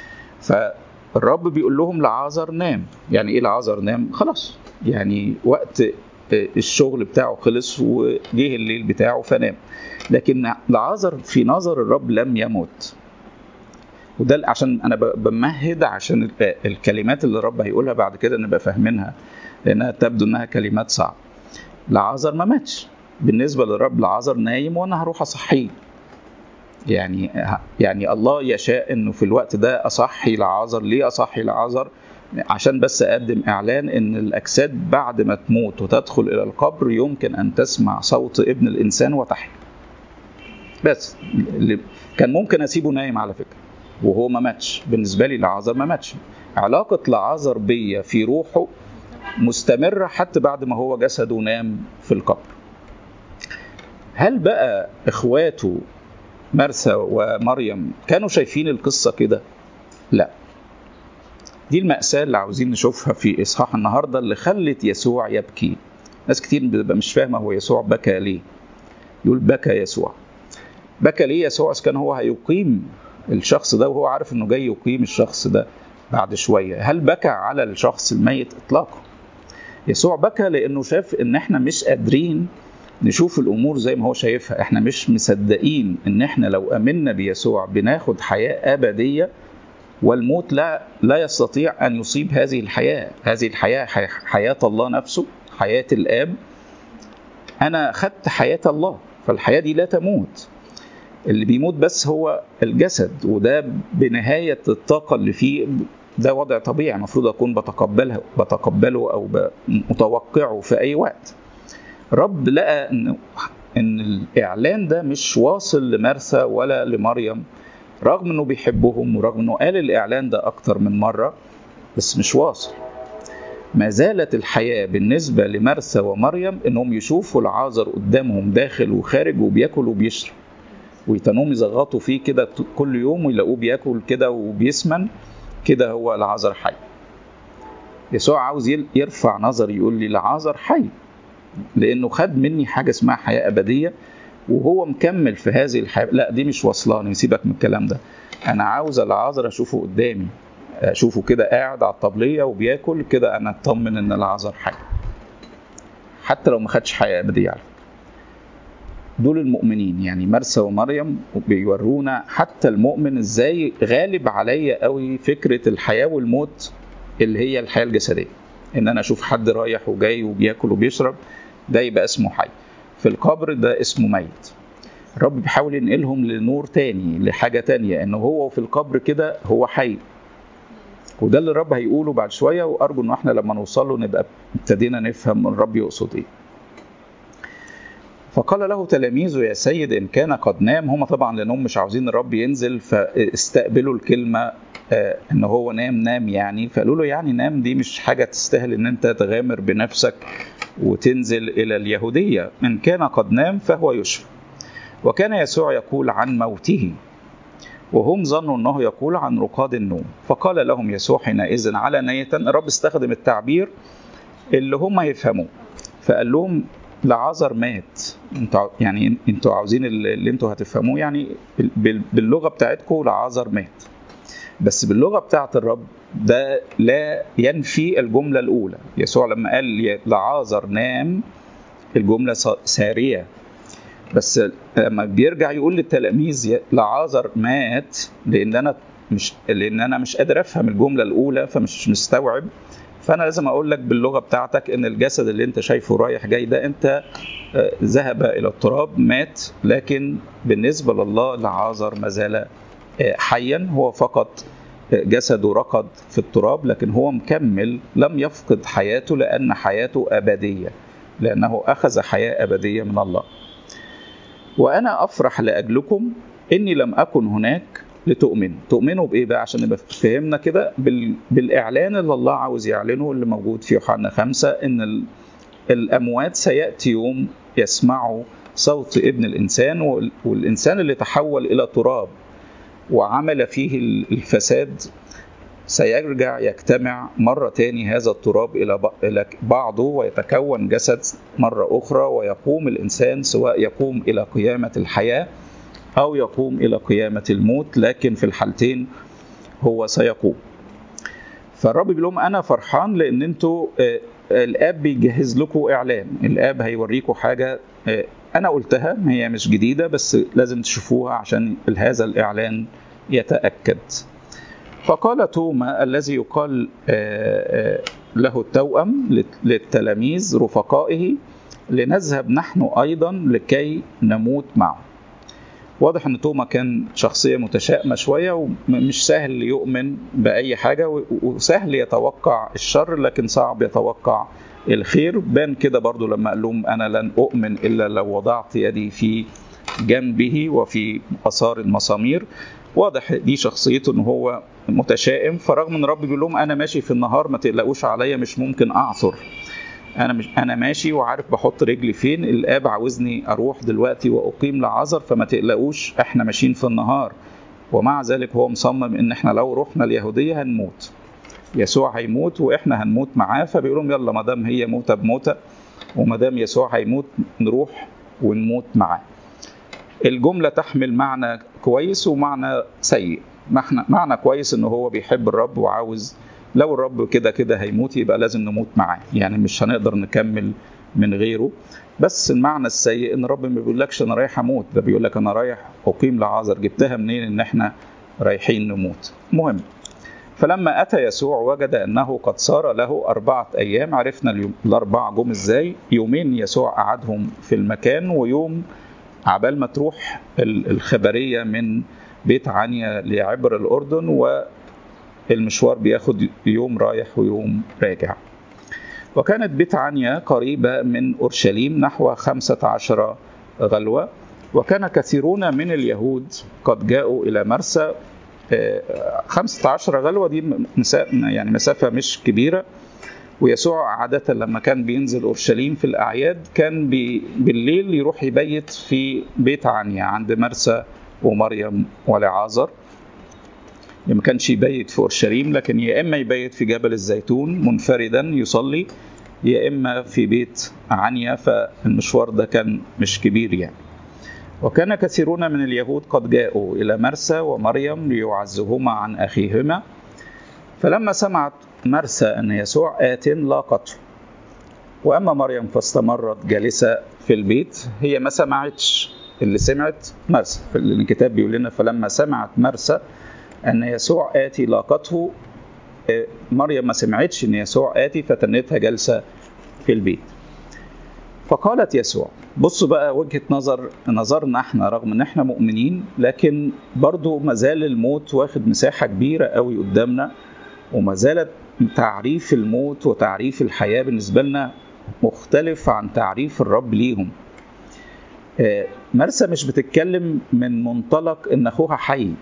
A: فالرب بيقول لهم لعازر نام يعني ايه لعازر نام خلاص يعني وقت الشغل بتاعه خلص وجه الليل بتاعه فنام لكن لعازر في نظر الرب لم يمت وده عشان انا بمهد عشان الكلمات اللي الرب هيقولها بعد كده نبقى فاهمينها لانها تبدو انها كلمات صعبه لعازر ما ماتش بالنسبه للرب لعازر نايم وانا هروح اصحيه يعني يعني الله يشاء انه في الوقت ده اصحي لعازر ليه اصحي لعازر عشان بس اقدم اعلان ان الاجساد بعد ما تموت وتدخل الى القبر يمكن ان تسمع صوت ابن الانسان وتحيا بس اللي كان ممكن اسيبه نايم على فكره وهو ما ماتش بالنسبه لي لعازر ما ماتش علاقه لعازر بيا في روحه مستمره حتى بعد ما هو جسده نام في القبر هل بقى اخواته مرثا ومريم كانوا شايفين القصه كده لا دي المأساة اللي عاوزين نشوفها في إصحاح النهاردة اللي خلت يسوع يبكي ناس كتير بتبقى مش فاهمة هو يسوع بكى ليه يقول بكى يسوع بكى ليه يسوع كان هو هيقيم الشخص ده وهو عارف انه جاي يقيم الشخص ده بعد شوية هل بكى على الشخص الميت اطلاقا يسوع بكى لانه شاف ان احنا مش قادرين نشوف الامور زي ما هو شايفها احنا مش مصدقين ان احنا لو امنا بيسوع بناخد حياه ابديه والموت لا لا يستطيع ان يصيب هذه الحياه هذه الحياه حياه الله نفسه حياه الاب انا خدت حياه الله فالحياه دي لا تموت اللي بيموت بس هو الجسد وده بنهايه الطاقه اللي فيه ده وضع طبيعي المفروض اكون بتقبلها بتقبله او متوقعه في اي وقت رب لقى ان ان الاعلان ده مش واصل لمرثا ولا لمريم رغم انه بيحبهم ورغم انه قال الاعلان ده اكتر من مره بس مش واصل ما زالت الحياه بالنسبه لمرثا ومريم انهم يشوفوا العازر قدامهم داخل وخارج وبياكل وبيشرب ويتنوم يزغطوا فيه كده كل يوم ويلاقوه بياكل كده وبيسمن كده هو العازر حي يسوع عاوز يرفع نظر يقول لي العازر حي لانه خد مني حاجه اسمها حياه ابديه وهو مكمل في هذه الحياه لا دي مش وصلاني سيبك من الكلام ده انا عاوز العذر اشوفه قدامي اشوفه كده قاعد على الطبليه وبياكل كده انا اطمن ان العذر حي حتى لو ما خدش حياه ابديه على فكره دول المؤمنين يعني مرسى ومريم بيورونا حتى المؤمن ازاي غالب عليا قوي فكره الحياه والموت اللي هي الحياه الجسديه ان انا اشوف حد رايح وجاي وبياكل وبيشرب ده يبقى اسمه حي في القبر ده اسمه ميت الرب بيحاول ينقلهم لنور تاني لحاجه تانية ان هو في القبر كده هو حي وده اللي الرب هيقوله بعد شويه وارجو ان احنا لما نوصل له نبقى ابتدينا نفهم الرب يقصد ايه فقال له تلاميذه يا سيد ان كان قد نام هم طبعا لانهم مش عاوزين الرب ينزل فاستقبلوا الكلمه آه ان هو نام نام يعني فقالوا له يعني نام دي مش حاجه تستاهل ان انت تغامر بنفسك وتنزل الى اليهوديه ان كان قد نام فهو يشفى وكان يسوع يقول عن موته وهم ظنوا انه يقول عن رقاد النوم فقال لهم يسوع حينئذ علانية الرب استخدم التعبير اللي هم يفهموه فقال لهم لعازر مات انتوا يعني انتوا عاوزين اللي انتوا هتفهموه يعني باللغه بتاعتكم لعازر مات بس باللغه بتاعت الرب ده لا ينفي الجمله الاولى يسوع لما قال لعازر نام الجمله ساريه بس لما بيرجع يقول للتلاميذ لعازر مات لان انا مش لان انا مش قادر افهم الجمله الاولى فمش مستوعب فانا لازم اقول لك باللغه بتاعتك ان الجسد اللي انت شايفه رايح جاي ده انت ذهب الى التراب مات لكن بالنسبه لله لعازر ما زال حيا هو فقط جسده رقد في التراب لكن هو مكمل لم يفقد حياته لان حياته ابديه لانه اخذ حياه ابديه من الله وانا افرح لاجلكم اني لم اكن هناك لتؤمنوا تؤمنوا بايه بقى عشان نبقى فهمنا كده بال... بالاعلان اللي الله عاوز يعلنه اللي موجود في يوحنا خمسة ان ال... الاموات سياتي يوم يسمعوا صوت ابن الانسان وال... والانسان اللي تحول الى تراب وعمل فيه الفساد سيرجع يجتمع مرة تاني هذا التراب إلى بعضه ويتكون جسد مرة أخرى ويقوم الإنسان سواء يقوم إلى قيامة الحياة أو يقوم إلى قيامة الموت لكن في الحالتين هو سيقوم فالرب بيقول لهم أنا فرحان لأن أنتوا الآب بيجهز لكم إعلان الآب هيوريكم حاجة أنا قلتها هي مش جديدة بس لازم تشوفوها عشان هذا الإعلان يتأكد فقال توما الذي يقال له التوأم للتلاميذ رفقائه لنذهب نحن أيضا لكي نموت معه واضح ان توما كان شخصيه متشائمه شويه ومش سهل يؤمن باي حاجه وسهل يتوقع الشر لكن صعب يتوقع الخير بان كده برضو لما قال لهم انا لن اؤمن الا لو وضعت يدي في جنبه وفي اثار المسامير واضح دي شخصيته ان هو متشائم فرغم ان رب بيقول لهم انا ماشي في النهار ما تقلقوش عليا مش ممكن اعثر انا مش انا ماشي وعارف بحط رجلي فين الاب عاوزني اروح دلوقتي واقيم لعذر فما تقلقوش احنا ماشيين في النهار ومع ذلك هو مصمم ان احنا لو رحنا اليهوديه هنموت يسوع هيموت واحنا هنموت معاه فبيقول لهم يلا ما دام هي موته بموته وما دام يسوع هيموت نروح ونموت معاه الجمله تحمل معنى كويس ومعنى سيء معنى معنى كويس ان هو بيحب الرب وعاوز لو الرب كده كده هيموت يبقى لازم نموت معاه يعني مش هنقدر نكمل من غيره بس المعنى السيء ان الرب ما بيقولكش انا رايح اموت ده بيقول لك انا رايح اقيم لعازر جبتها منين ان احنا رايحين نموت مهم فلما اتى يسوع وجد انه قد صار له اربعه ايام عرفنا اليوم الاربعه جم ازاي يومين يسوع قعدهم في المكان ويوم عبال ما تروح الخبريه من بيت عنيا لعبر الاردن والمشوار بياخد يوم رايح ويوم راجع وكانت بيت عنيا قريبة من أورشليم نحو خمسة عشر غلوة وكان كثيرون من اليهود قد جاءوا إلى مرسى خمسة عشر غلوة دي يعني مسافة مش كبيرة ويسوع عادة لما كان بينزل أورشليم في الأعياد كان بي بالليل يروح يبيت في بيت عنيا عند مرسى ومريم ولعازر ما كانش يبيت في اورشليم لكن يا اما يبيت في جبل الزيتون منفردا يصلي يا اما في بيت عنيا فالمشوار ده كان مش كبير يعني وكان كثيرون من اليهود قد جاءوا الى مرسى ومريم ليعزهما عن اخيهما فلما سمعت مرسى ان يسوع ات لاقته واما مريم فاستمرت جالسه في البيت هي ما سمعتش اللي سمعت مرسى الكتاب بيقول لنا فلما سمعت مرسى ان يسوع اتي لاقته مريم ما سمعتش ان يسوع اتي فتنتها جالسه في البيت فقالت يسوع بصوا بقى وجهه نظر نظرنا احنا رغم ان احنا مؤمنين لكن برضو ما زال الموت واخد مساحه كبيره قوي قدامنا وما زالت تعريف الموت وتعريف الحياه بالنسبه لنا مختلف عن تعريف الرب ليهم مرسى مش بتتكلم من منطلق ان اخوها حي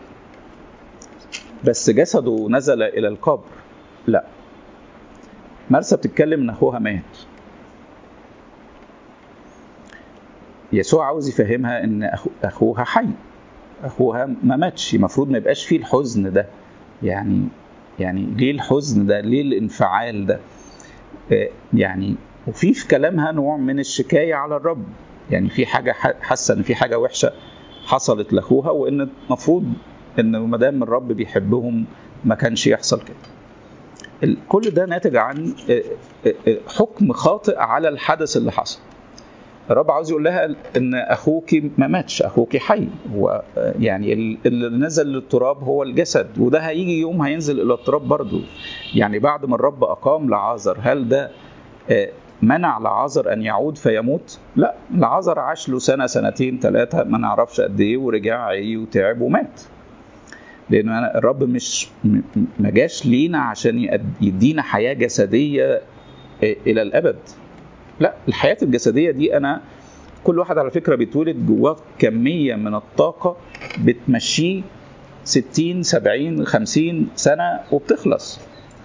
A: بس جسده نزل الى القبر لا مرسى بتتكلم ان اخوها مات يسوع عاوز يفهمها ان أخو اخوها حي اخوها ما ماتش المفروض ما يبقاش فيه الحزن ده يعني يعني ليه الحزن ده ليه الانفعال ده يعني وفي في كلامها نوع من الشكايه على الرب يعني في حاجه حاسه ان في حاجه وحشه حصلت لاخوها وان المفروض ان ما دام الرب بيحبهم ما كانش يحصل كده كل ده ناتج عن حكم خاطئ على الحدث اللي حصل الرب عاوز يقول لها ان اخوك ما ماتش اخوك حي هو يعني اللي نزل للتراب هو الجسد وده هيجي يوم هينزل الى التراب برضه يعني بعد ما الرب اقام لعازر هل ده منع لعازر ان يعود فيموت لا لعازر عاش له سنه سنتين ثلاثه ما نعرفش قد ايه ورجع عي وتعب ومات لان الرب مش ما جاش لينا عشان يدينا حياه جسديه الى الابد لا الحياه الجسديه دي انا كل واحد على فكره بيتولد جواه كميه من الطاقه بتمشيه 60 70 50 سنه وبتخلص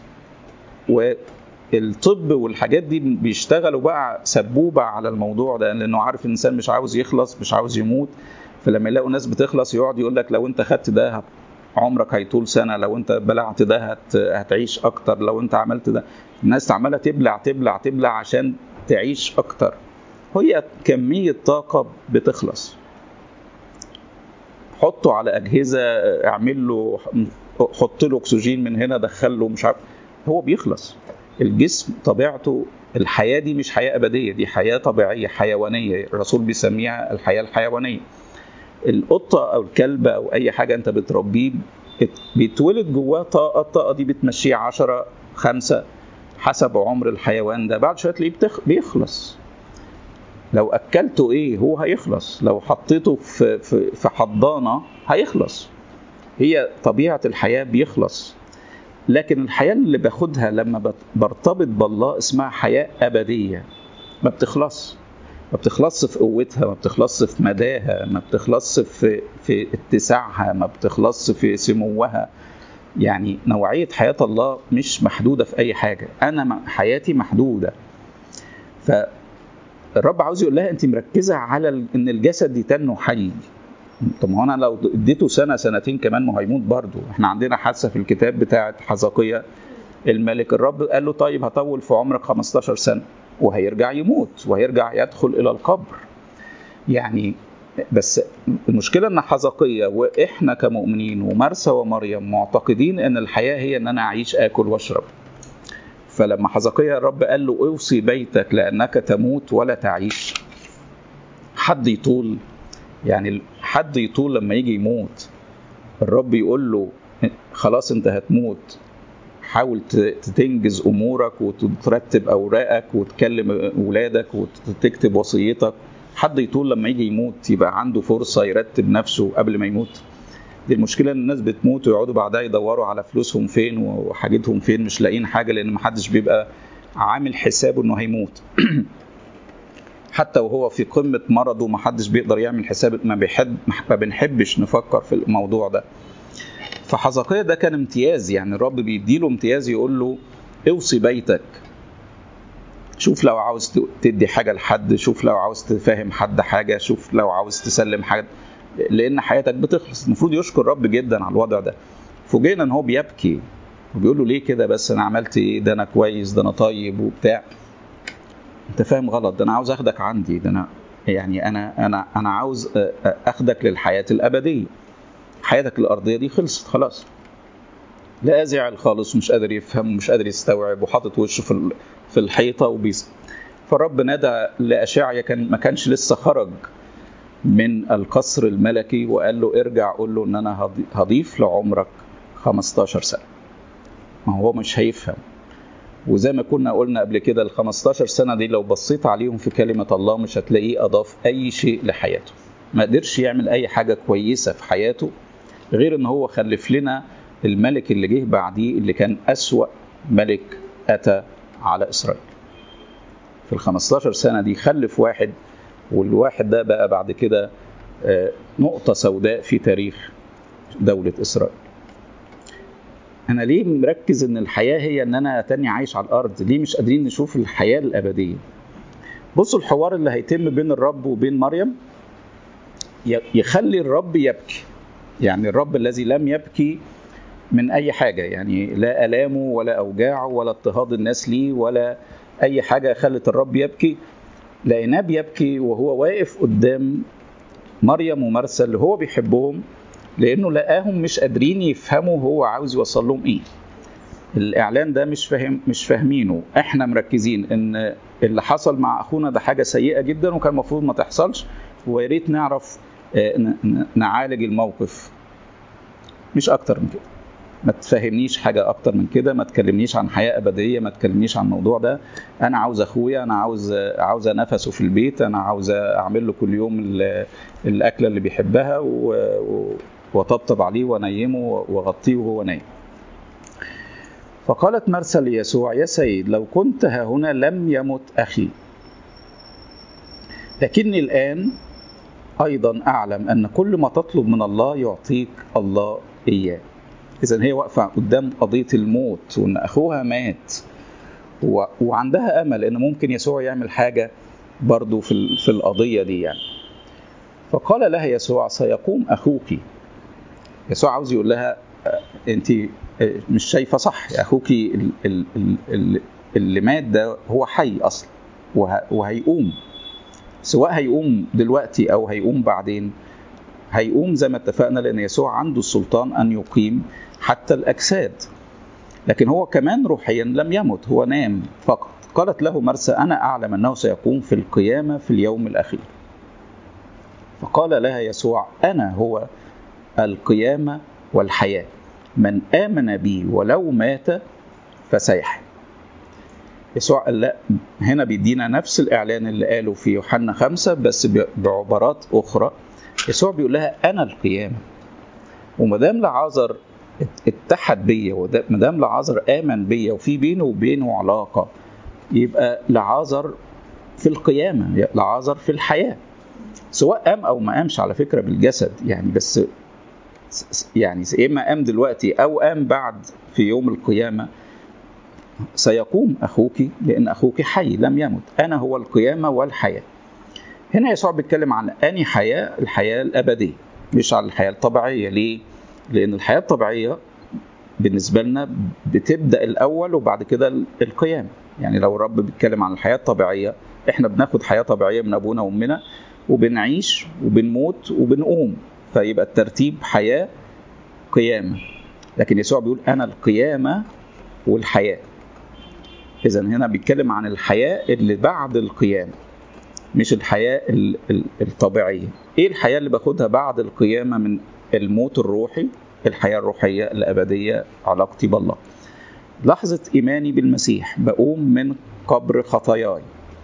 A: والطب والحاجات دي بيشتغلوا بقى سبوبه على الموضوع ده لانه عارف الانسان مش عاوز يخلص مش عاوز يموت فلما يلاقوا ناس بتخلص يقعد يقول لك لو انت خدت ده عمرك هيطول سنه لو انت بلعت ده هت... هتعيش اكتر لو انت عملت ده الناس عماله تبلع تبلع تبلع عشان تعيش اكتر هي كميه طاقه بتخلص حطه على اجهزه اعمل له حط له اكسجين من هنا دخل له مش عارف هو بيخلص الجسم طبيعته الحياه دي مش حياه ابديه دي حياه طبيعيه حيوانيه الرسول بيسميها الحياه الحيوانيه القطه او الكلب او اي حاجه انت بتربيه بيتولد جواه طاقه الطاقه دي بتمشيه 10 5 حسب عمر الحيوان ده بعد شويه تلاقيه بتخ... بيخلص لو اكلته ايه هو هيخلص لو حطيته في في في حضانه هيخلص هي طبيعه الحياه بيخلص لكن الحياه اللي باخدها لما برتبط بالله اسمها حياه ابديه ما بتخلص ما بتخلص في قوتها ما بتخلص في مداها ما بتخلص في في اتساعها ما بتخلص في سموها يعني نوعيه حياه الله مش محدوده في اي حاجه انا حياتي محدوده فالرب عاوز يقول لها انت مركزه على ان الجسد يتنه حي طب ما هو انا لو اديته سنه سنتين كمان ما هيموت برضه احنا عندنا حادثه في الكتاب بتاعه حزقيه الملك الرب قال له طيب هطول في عمرك 15 سنه وهيرجع يموت وهيرجع يدخل الى القبر يعني بس المشكله ان حزقيه واحنا كمؤمنين ومرسى ومريم معتقدين ان الحياه هي ان انا اعيش اكل واشرب فلما حزقيه الرب قال له اوصي بيتك لانك تموت ولا تعيش حد يطول يعني حد يطول لما يجي يموت الرب يقول له خلاص انت هتموت حاول تنجز امورك وترتب اوراقك وتكلم اولادك وتكتب وصيتك حد يطول لما يجي يموت يبقى عنده فرصه يرتب نفسه قبل ما يموت دي المشكله ان الناس بتموت ويقعدوا بعدها يدوروا على فلوسهم فين وحاجتهم فين مش لاقيين حاجه لان محدش بيبقى عامل حسابه انه هيموت حتى وهو في قمه مرضه محدش بيقدر يعمل حساب ما بيحب ما بنحبش نفكر في الموضوع ده فحزقية ده كان امتياز يعني الرب بيديله امتياز يقول له اوصي بيتك شوف لو عاوز تدي حاجة لحد شوف لو عاوز تفهم حد حاجة شوف لو عاوز تسلم حاجة لأن حياتك بتخلص المفروض يشكر الرب جدا على الوضع ده فوجئنا ان هو بيبكي وبيقول له ليه كده بس انا عملت ايه ده انا كويس ده انا طيب وبتاع انت فاهم غلط ده انا عاوز اخدك عندي ده انا يعني انا انا انا عاوز اخدك للحياه الابديه حياتك الارضيه دي خلصت خلاص لا زعل خالص ومش قادر يفهم ومش قادر يستوعب وحاطط وشه في في الحيطه وبيس فالرب نادى لأشعيا كان ما كانش لسه خرج من القصر الملكي وقال له ارجع قول له ان انا هضيف لعمرك 15 سنه ما هو مش هيفهم وزي ما كنا قلنا قبل كده ال 15 سنه دي لو بصيت عليهم في كلمه الله مش هتلاقيه اضاف اي شيء لحياته ما قدرش يعمل اي حاجه كويسه في حياته غير ان هو خلف لنا الملك اللي جه بعديه اللي كان اسوا ملك اتى على اسرائيل في ال 15 سنه دي خلف واحد والواحد ده بقى بعد كده نقطه سوداء في تاريخ دوله اسرائيل انا ليه مركز ان الحياه هي ان انا تاني عايش على الارض ليه مش قادرين نشوف الحياه الابديه بصوا الحوار اللي هيتم بين الرب وبين مريم يخلي الرب يبكي يعني الرب الذي لم يبكي من اي حاجه يعني لا الامه ولا اوجاعه ولا اضطهاد الناس ليه ولا اي حاجه خلت الرب يبكي لقيناه بيبكي وهو واقف قدام مريم ومرسى اللي هو بيحبهم لانه لقاهم مش قادرين يفهموا هو عاوز يوصل لهم ايه الاعلان ده مش فاهم مش فاهمينه احنا مركزين ان اللي حصل مع اخونا ده حاجه سيئه جدا وكان المفروض ما تحصلش ويا ريت نعرف نعالج الموقف مش اكتر من كده ما تفهمنيش حاجه اكتر من كده ما تكلمنيش عن حياه ابديه ما تكلمنيش عن الموضوع ده انا عاوز اخويا انا عاوز عاوز نفسه في البيت انا عاوز اعمل له كل يوم الاكله اللي بيحبها واطبطب عليه وانيمه واغطيه وهو نايم فقالت مرسى ليسوع يا سيد لو كنت ها هنا لم يمت اخي لكني الان ايضا اعلم ان كل ما تطلب من الله يعطيك الله اياه اذا هي واقفه قدام قضيه الموت وان اخوها مات و... وعندها امل ان ممكن يسوع يعمل حاجه برضو في في القضيه دي يعني فقال لها يسوع سيقوم اخوك يسوع عاوز يقول لها انت مش شايفه صح اخوك اللي مات ده هو حي اصلا وه... وهيقوم سواء هيقوم دلوقتي او هيقوم بعدين هيقوم زي ما اتفقنا لان يسوع عنده السلطان ان يقيم حتى الاجساد لكن هو كمان روحيا لم يمت هو نام فقط قالت له مرسى انا اعلم انه سيقوم في القيامه في اليوم الاخير فقال لها يسوع انا هو القيامه والحياه من امن بي ولو مات فسيحيا يسوع قال لا هنا بيدينا نفس الاعلان اللي قاله في يوحنا خمسة بس بعبارات اخرى يسوع بيقول لها انا القيامه وما دام لعازر اتحد بيا وما دام لعازر امن بيا وفي بينه وبينه علاقه يبقى لعازر في القيامه لعازر في الحياه سواء قام او ما قامش على فكره بالجسد يعني بس يعني اما قام دلوقتي او قام بعد في يوم القيامه سيقوم اخوك لان اخوك حي لم يمت انا هو القيامه والحياه هنا يسوع بيتكلم عن اني حياه الحياه الابديه مش عن الحياه الطبيعيه ليه لان الحياه الطبيعيه بالنسبه لنا بتبدا الاول وبعد كده القيامه يعني لو الرب بيتكلم عن الحياه الطبيعيه احنا بناخد حياه طبيعيه من ابونا وامنا وبنعيش وبنموت وبنقوم فيبقى الترتيب حياه قيامه لكن يسوع بيقول انا القيامه والحياه اذا هنا بيتكلم عن الحياه اللي بعد القيامه مش الحياه الطبيعيه ايه الحياه اللي باخدها بعد القيامه من الموت الروحي الحياه الروحيه الابديه علاقتي بالله لحظه ايماني بالمسيح بقوم من قبر خطاياي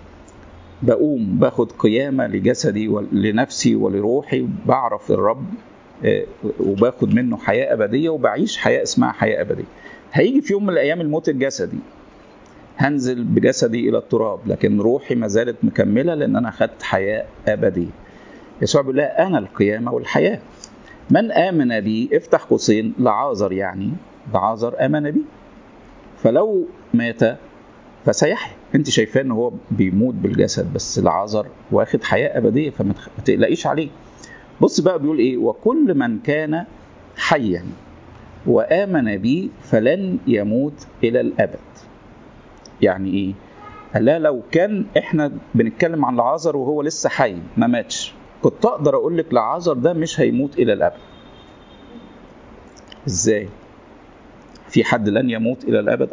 A: بقوم باخد قيامه لجسدي ولنفسي ولروحي بعرف الرب وباخد منه حياه ابديه وبعيش حياه اسمها حياه ابديه هيجي في يوم من الايام الموت الجسدي هنزل بجسدي الى التراب لكن روحي ما زالت مكمله لان انا خدت حياه ابديه يسوع بيقول لها انا القيامه والحياه من امن بي افتح قوسين لعازر يعني لعازر امن بي فلو مات فسيحيا انت شايفاه ان هو بيموت بالجسد بس لعازر واخد حياه ابديه فما تقلقيش عليه بص بقى بيقول ايه وكل من كان حيا وامن بي فلن يموت الى الابد يعني ايه قال لها لو كان احنا بنتكلم عن لعازر وهو لسه حي ما ماتش كنت اقدر اقول لك لعازر ده مش هيموت الى الابد ازاي في حد لن يموت الى الابد اه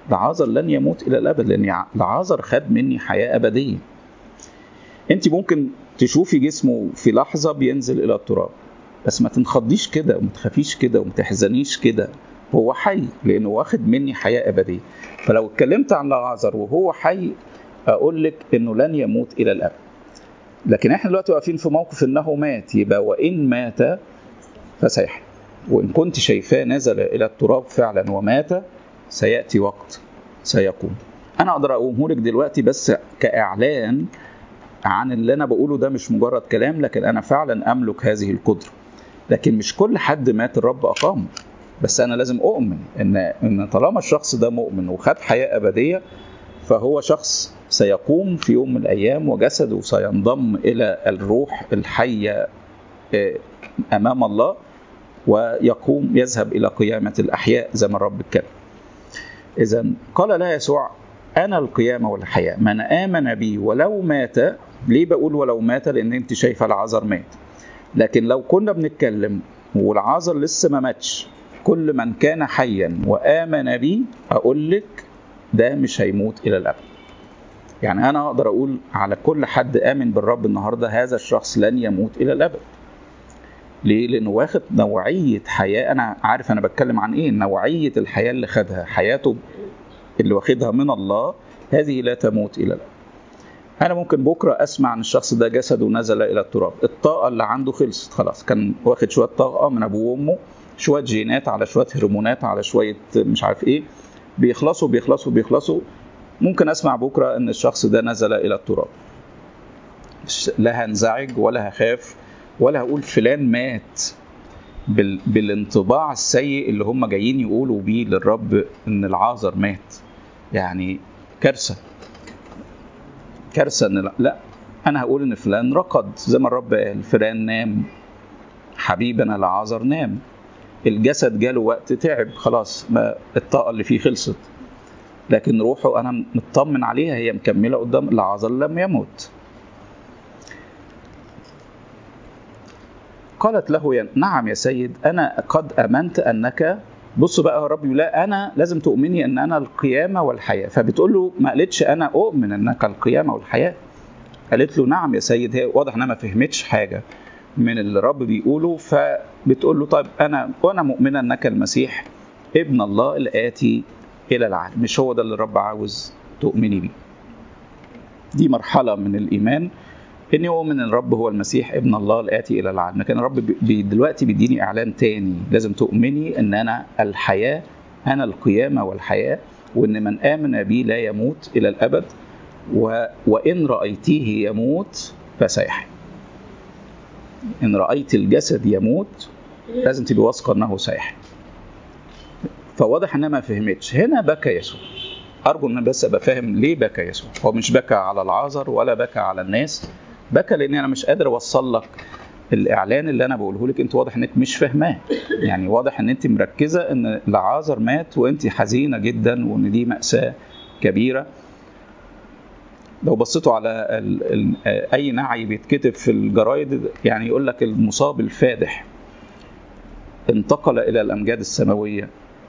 A: لعازر لن يموت الى الابد لان لعازر خد مني حياه ابديه انت ممكن تشوفي جسمه في لحظه بينزل الى التراب بس ما تنخضيش كده وما تخافيش كده وما تحزنيش كده هو حي لانه واخد مني حياه ابديه فلو اتكلمت عن لعازر وهو حي اقول لك انه لن يموت الى الابد لكن احنا دلوقتي واقفين في موقف انه مات يبقى وان مات فسيحيا وان كنت شايفاه نزل الى التراب فعلا ومات سياتي وقت سيقوم انا اقدر اقومه لك دلوقتي بس كاعلان عن اللي انا بقوله ده مش مجرد كلام لكن انا فعلا املك هذه القدره لكن مش كل حد مات الرب اقامه بس انا لازم اؤمن ان ان طالما الشخص ده مؤمن وخد حياه ابديه فهو شخص سيقوم في يوم من الايام وجسده سينضم الى الروح الحيه امام الله ويقوم يذهب الى قيامه الاحياء زي ما الرب اتكلم. اذا قال لها يسوع انا القيامه والحياه من امن بي ولو مات ليه بقول ولو مات لان انت شايفه العذر مات لكن لو كنا بنتكلم والعذر لسه ما ماتش كل من كان حيا وامن بي اقول لك ده مش هيموت الى الابد يعني انا اقدر اقول على كل حد امن بالرب النهارده هذا الشخص لن يموت الى الابد ليه لانه واخد نوعيه حياه انا عارف انا بتكلم عن ايه نوعيه الحياه اللي خدها حياته اللي واخدها من الله هذه لا تموت الى الابد انا ممكن بكره اسمع عن الشخص ده جسده نزل الى التراب الطاقه اللي عنده خلصت خلاص كان واخد شويه طاقه من ابوه وامه شويه جينات على شويه هرمونات على شويه مش عارف ايه بيخلصوا بيخلصوا بيخلصوا ممكن اسمع بكره ان الشخص ده نزل الى التراب لا هنزعج ولا هخاف ولا هقول فلان مات بال... بالانطباع السيء اللي هم جايين يقولوا بيه للرب ان العازر مات يعني كارثه كارثه ان لا, لا انا هقول ان فلان رقد زي ما الرب قال فلان نام حبيبنا العازر نام الجسد جاله وقت تعب خلاص ما الطاقه اللي فيه خلصت لكن روحه انا مطمن عليها هي مكمله قدام العازر لم يمت قالت له يا نعم يا سيد انا قد امنت انك بص بقى يا رب لا انا لازم تؤمني ان انا القيامه والحياه فبتقول له ما قالتش انا اؤمن انك القيامه والحياه قالت له نعم يا سيد هي واضح انها ما فهمتش حاجه من اللي الرب بيقوله فبتقول له طيب انا وانا مؤمنه انك المسيح ابن الله الاتي الى العالم مش هو ده اللي الرب عاوز تؤمني بيه دي مرحله من الايمان اني اؤمن ان الرب هو المسيح ابن الله الاتي الى العالم لكن الرب بي دلوقتي بيديني اعلان تاني لازم تؤمني ان انا الحياه انا القيامه والحياه وان من امن بي لا يموت الى الابد و... وان رايتيه يموت فسيحيا ان رايت الجسد يموت لازم تبقي واثقه انه سيحيا فواضح انها ما فهمتش هنا بكى يسوع ارجو ان بس ابقى فاهم ليه بكى يسوع هو مش بكى على العازر ولا بكى على الناس بكى لان انا مش قادر اوصل لك الاعلان اللي انا بقوله لك انت واضح انك مش فاهماه يعني واضح ان انت مركزه ان العازر مات وانت حزينه جدا وان دي ماساه كبيره لو بصيتوا على ال ال اي نعي بيتكتب في الجرايد يعني يقول لك المصاب الفادح انتقل الى الامجاد السماويه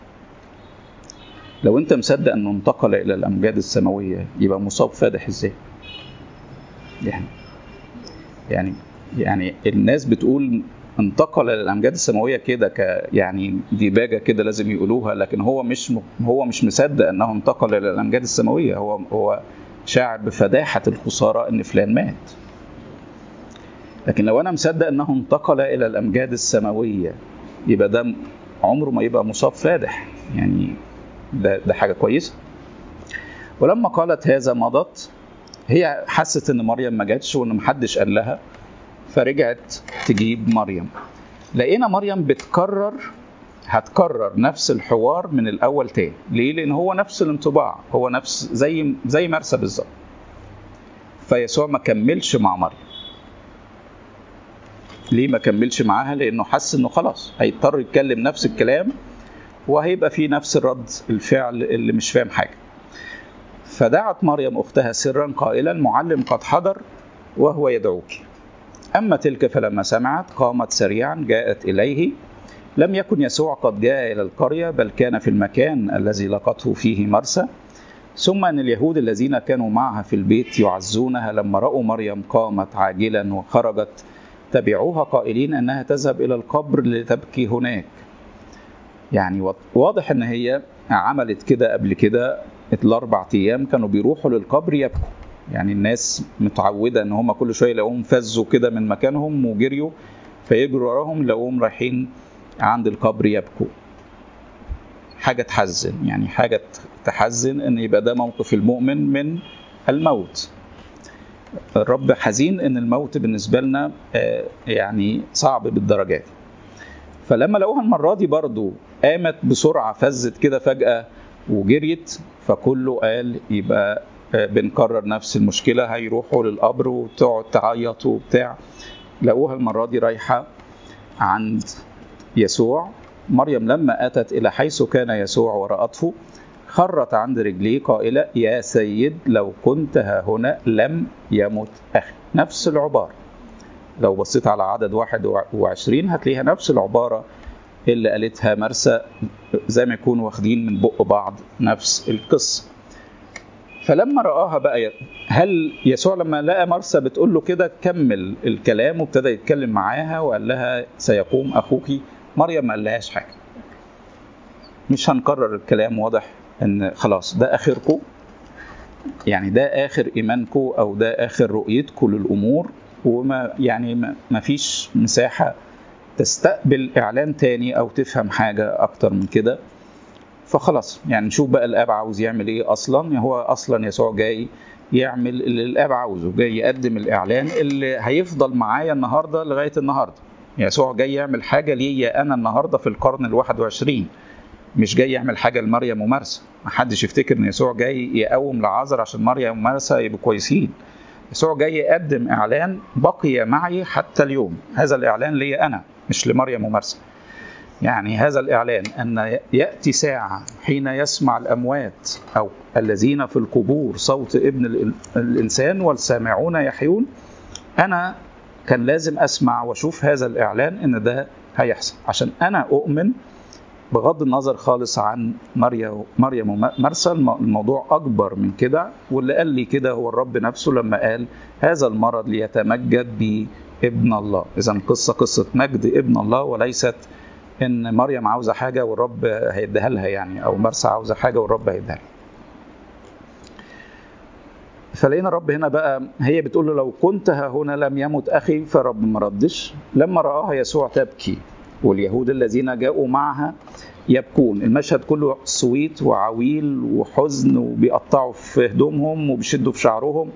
A: لو انت مصدق انه انتقل الى الامجاد السماويه يبقى مصاب فادح ازاي يعني يعني يعني الناس بتقول انتقل للامجاد السماويه كده ك يعني ديباجه كده لازم يقولوها لكن هو مش هو مش مصدق انه انتقل الى الامجاد السماويه هو هو شاعر بفداحه الخساره ان فلان مات لكن لو انا مصدق انه انتقل الى الامجاد السماويه يبقى ده عمره ما يبقى مصاب فادح يعني ده, ده حاجه كويسه ولما قالت هذا مضت هي حست ان مريم ما جاتش وان محدش قال لها فرجعت تجيب مريم لقينا مريم بتكرر هتكرر نفس الحوار من الاول تاني ليه لان هو نفس الانطباع هو نفس زي زي مرسى بالظبط فيسوع ما كملش مع مريم ليه ما كملش معاها لانه حس انه خلاص هيضطر يتكلم نفس الكلام وهيبقى في نفس الرد الفعل اللي مش فاهم حاجه فدعت مريم اختها سرا قائلا معلم قد حضر وهو يدعوك اما تلك فلما سمعت قامت سريعا جاءت اليه لم يكن يسوع قد جاء إلى القرية بل كان في المكان الذي لقته فيه مرسى ثم أن اليهود الذين كانوا معها في البيت يعزونها لما رأوا مريم قامت عاجلا وخرجت تبعوها قائلين أنها تذهب إلى القبر لتبكي هناك يعني واضح أن هي عملت كده قبل كده الأربع أيام كانوا بيروحوا للقبر يبكوا يعني الناس متعودة أن هم كل شوية يلاقوهم فزوا كده من مكانهم وجريوا فيجروا وراهم يلاقوهم رايحين عند القبر يبكوا حاجة تحزن يعني حاجة تحزن ان يبقى ده موقف المؤمن من الموت الرب حزين ان الموت بالنسبة لنا يعني صعب بالدرجات فلما لقوها المرة دي برضو قامت بسرعة فزت كده فجأة وجريت فكله قال يبقى بنكرر نفس المشكلة هيروحوا للقبر وتقعد تعيط وبتاع لقوها المرة دي رايحة عند يسوع مريم لما أتت إلى حيث كان يسوع ورأته خرت عند رجليه قائلة يا سيد لو كنت ها هنا لم يمت أخي نفس العبارة لو بصيت على عدد 21 هتلاقيها نفس العبارة اللي قالتها مرسى زي ما يكونوا واخدين من بق بعض نفس القصة فلما رآها بقى هل يسوع لما لقى مرسى بتقول له كده كمل الكلام وابتدى يتكلم معاها وقال لها سيقوم أخوك مريم ما قالهاش حاجة مش هنكرر الكلام واضح ان خلاص ده اخركم يعني ده اخر ايمانكم او ده اخر رؤيتكم للامور وما يعني ما فيش مساحه تستقبل اعلان تاني او تفهم حاجه اكتر من كده فخلاص يعني نشوف بقى الاب عاوز يعمل ايه اصلا هو اصلا يسوع جاي يعمل اللي الاب عاوزه جاي يقدم الاعلان اللي هيفضل معايا النهارده لغايه النهارده يسوع جاي يعمل حاجه ليا انا النهارده في القرن الواحد وعشرين مش جاي يعمل حاجه لمريم ومرسى ما حدش يفتكر ان يسوع جاي يقوم لعازر عشان مريم ومرسى يبقوا كويسين يسوع جاي يقدم اعلان بقي معي حتى اليوم هذا الاعلان لي انا مش لمريم ومرسى يعني هذا الاعلان ان ياتي ساعه حين يسمع الاموات او الذين في القبور صوت ابن الانسان والسامعون يحيون انا كان لازم اسمع واشوف هذا الاعلان ان ده هيحصل عشان انا اؤمن بغض النظر خالص عن مريم مريم ومرسى الموضوع اكبر من كده واللي قال لي كده هو الرب نفسه لما قال هذا المرض ليتمجد بابن الله اذا قصه قصه مجد ابن الله وليست ان مريم عاوزه حاجه والرب هيديها لها يعني او مرسى عاوزه حاجه والرب هيديها لها فلقينا الرب هنا بقى هي بتقول له لو كنت ها هنا لم يمت اخي فالرب ما ردش لما راها يسوع تبكي واليهود الذين جاءوا معها يبكون المشهد كله صويت وعويل وحزن وبيقطعوا في هدومهم وبيشدوا في شعرهم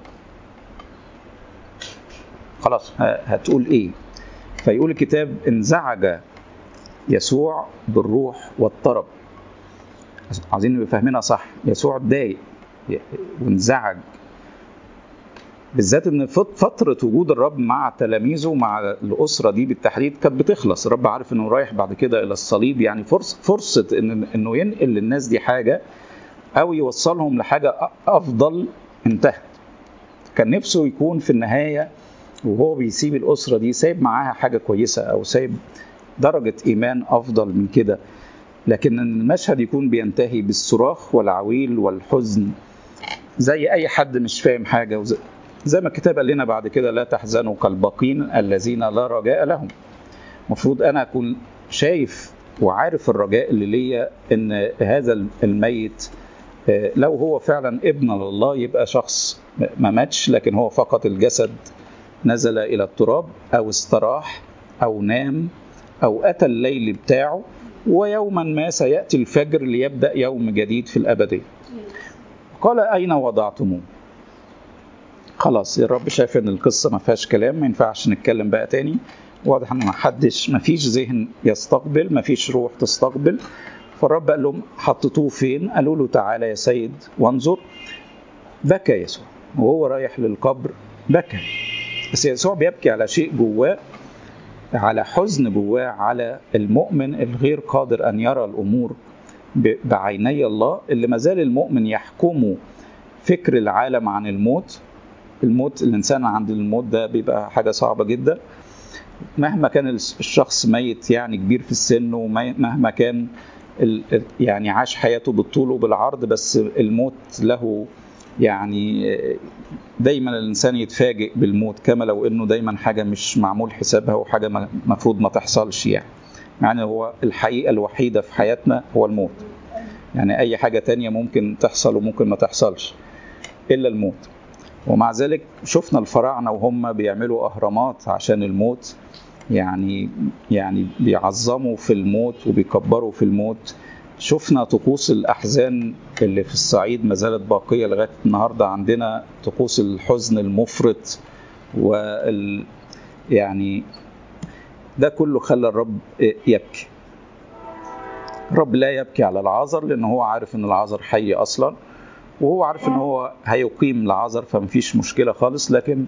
A: خلاص هتقول ايه فيقول الكتاب انزعج يسوع بالروح واضطرب عايزين نبقى فاهمينها صح يسوع اتضايق وانزعج بالذات ان فتره وجود الرب مع تلاميذه مع الاسره دي بالتحديد كانت بتخلص الرب عارف انه رايح بعد كده الى الصليب يعني فرصه فرصه إن انه ينقل للناس دي حاجه او يوصلهم لحاجه افضل انتهت كان نفسه يكون في النهايه وهو بيسيب الاسره دي سايب معاها حاجه كويسه او سايب درجه ايمان افضل من كده لكن المشهد يكون بينتهي بالصراخ والعويل والحزن زي اي حد مش فاهم حاجه وزي زي ما الكتاب قال لنا بعد كده لا تحزنوا كالباقين الذين لا رجاء لهم المفروض انا اكون شايف وعارف الرجاء اللي ليا ان هذا الميت لو هو فعلا ابن لله يبقى شخص ما ماتش لكن هو فقط الجسد نزل الى التراب او استراح او نام او اتى الليل بتاعه ويوما ما سياتي الفجر ليبدا يوم جديد في الابديه قال اين وضعتموه خلاص الرب شايف ان القصه ما فيهاش كلام ما ينفعش نتكلم بقى تاني واضح ان ما حدش ما فيش ذهن يستقبل ما فيش روح تستقبل فالرب قال لهم حطيتوه فين قالوا له تعالى يا سيد وانظر بكى يسوع وهو رايح للقبر بكى بس يسوع بيبكي على شيء جواه على حزن جواه على المؤمن الغير قادر ان يرى الامور بعيني الله اللي ما زال المؤمن يحكمه فكر العالم عن الموت الموت الانسان عند الموت ده بيبقى حاجه صعبه جدا مهما كان الشخص ميت يعني كبير في السن ومهما كان يعني عاش حياته بالطول وبالعرض بس الموت له يعني دايما الانسان يتفاجئ بالموت كما لو انه دايما حاجه مش معمول حسابها وحاجه المفروض ما تحصلش يعني يعني هو الحقيقه الوحيده في حياتنا هو الموت يعني اي حاجه تانية ممكن تحصل وممكن ما تحصلش الا الموت ومع ذلك شفنا الفراعنه وهم بيعملوا اهرامات عشان الموت يعني يعني بيعظموا في الموت وبيكبروا في الموت شفنا طقوس الأحزان اللي في الصعيد ما زالت باقية لغاية النهاردة عندنا طقوس الحزن المفرط وال يعني ده كله خلى الرب يبكي الرب لا يبكي على العازر لأنه هو عارف أن العازر حي أصلا وهو عارف أن هو هيقيم العازر فمفيش مشكلة خالص لكن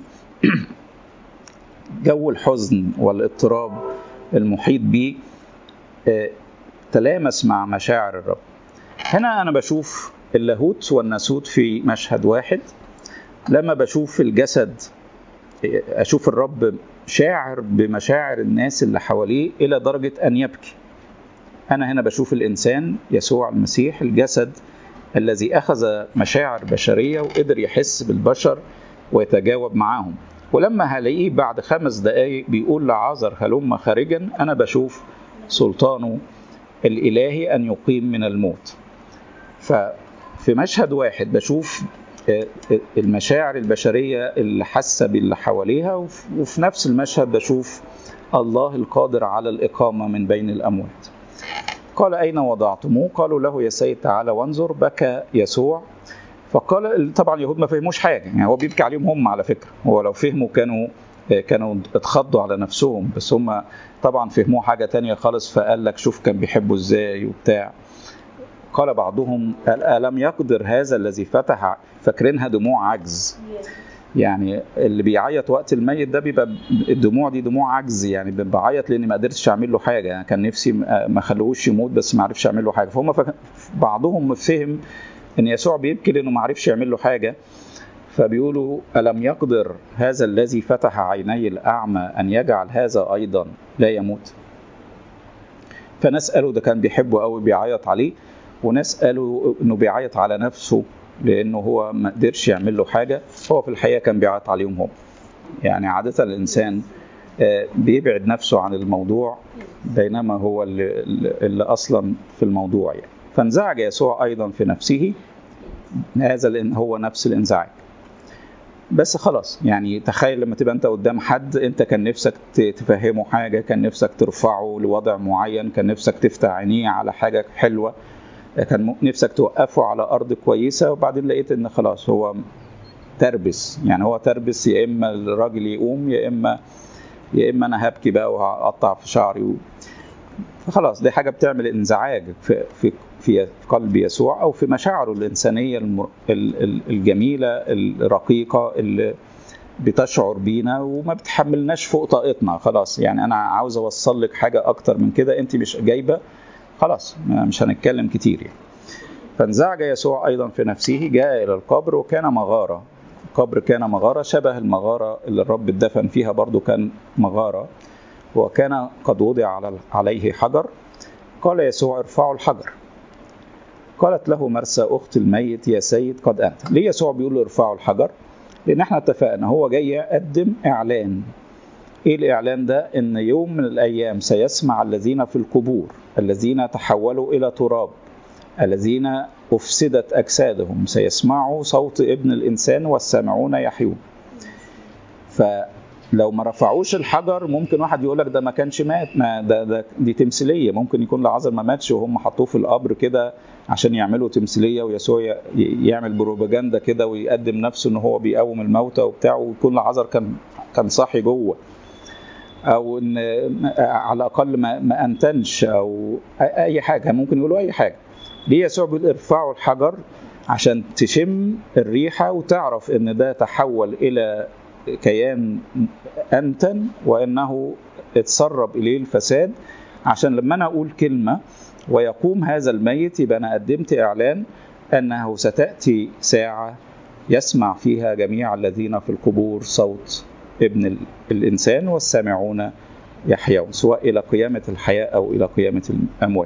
A: جو الحزن والاضطراب المحيط به تلامس مع مشاعر الرب هنا أنا بشوف اللاهوت والناسوت في مشهد واحد لما بشوف الجسد أشوف الرب شاعر بمشاعر الناس اللي حواليه إلى درجة أن يبكي أنا هنا بشوف الإنسان يسوع المسيح الجسد الذي أخذ مشاعر بشرية وقدر يحس بالبشر ويتجاوب معاهم ولما هلاقيه بعد خمس دقايق بيقول لعازر هلم خارجا أنا بشوف سلطانه الإلهي أن يقيم من الموت ففي مشهد واحد بشوف المشاعر البشرية اللي حاسة باللي حواليها وفي نفس المشهد بشوف الله القادر على الإقامة من بين الأموات قال أين وضعتموه قالوا له يا سيد تعالى وانظر بكى يسوع فقال طبعا اليهود ما فهموش حاجة يعني هو بيبكي عليهم هم على فكرة هو لو فهموا كانوا كانوا اتخضوا على نفسهم بس هم طبعا فهموه حاجة تانية خالص فقال لك شوف كان بيحبه ازاي وبتاع قال بعضهم ألم يقدر هذا الذي فتح فاكرينها دموع عجز يعني اللي بيعيط وقت الميت ده بيبقى الدموع دي دموع عجز يعني بعيط لاني ما قدرتش اعمل له حاجه يعني كان نفسي ما خلوهوش يموت بس ما عرفش اعمل له حاجه فهم فك... بعضهم فهم ان يسوع بيبكي لانه ما عرفش يعمل له حاجه فبيقولوا ألم يقدر هذا الذي فتح عيني الأعمى أن يجعل هذا أيضا لا يموت فناس قالوا ده كان بيحبه قوي بيعيط عليه وناس قالوا انه بيعيط على نفسه لانه هو ما قدرش يعمل له حاجه هو في الحقيقه كان بيعيط عليهم هم يعني عاده الانسان بيبعد نفسه عن الموضوع بينما هو اللي, اللي اصلا في الموضوع يعني فانزعج يسوع ايضا في نفسه هذا هو نفس الانزعاج بس خلاص يعني تخيل لما تبقى انت قدام حد انت كان نفسك تفهمه حاجه كان نفسك ترفعه لوضع معين كان نفسك تفتح عينيه على حاجه حلوه كان نفسك توقفه على ارض كويسه وبعدين لقيت ان خلاص هو تربس يعني هو تربس يا اما الراجل يقوم يا اما يا اما انا هبكي بقى وهقطع في شعري و... فخلاص دي حاجه بتعمل انزعاج في في في قلب يسوع او في مشاعره الانسانيه الجميله الرقيقه اللي بتشعر بينا وما بتحملناش فوق طاقتنا خلاص يعني انا عاوز اوصل لك حاجه اكتر من كده انت مش جايبه خلاص مش هنتكلم كتير يعني فانزعج يسوع ايضا في نفسه جاء الى القبر وكان مغاره القبر كان مغاره شبه المغاره اللي الرب اتدفن فيها برضو كان مغاره وكان قد وضع عليه حجر قال يسوع ارفعوا الحجر قالت له مرسى اخت الميت يا سيد قد انت ليه يسوع بيقول له ارفعوا الحجر لان احنا اتفقنا هو جاي يقدم اعلان ايه الاعلان ده ان يوم من الايام سيسمع الذين في القبور الذين تحولوا الى تراب الذين افسدت اجسادهم سيسمعوا صوت ابن الانسان والسامعون يحيون فلو ما رفعوش الحجر ممكن واحد يقول لك ده ما كانش مات ما ده, ده دي تمثيليه ممكن يكون العذر ما ماتش وهم حطوه في القبر كده عشان يعملوا تمثيليه ويسوع يعمل بروباجندا كده ويقدم نفسه ان هو بيقوم الموتى وبتاع ويكون العذر كان كان صاحي جوه او ان على الاقل ما, ما انتنش او اي حاجه ممكن يقولوا اي حاجه ليه يسوع بيقول ارفعوا الحجر عشان تشم الريحه وتعرف ان ده تحول الى كيان انتن وانه اتسرب اليه الفساد عشان لما انا اقول كلمه ويقوم هذا الميت يبقى انا قدمت اعلان انه ستاتي ساعه يسمع فيها جميع الذين في القبور صوت ابن الانسان والسامعون يحيون سواء إلى قيامة الحياة أو إلى قيامة الأموات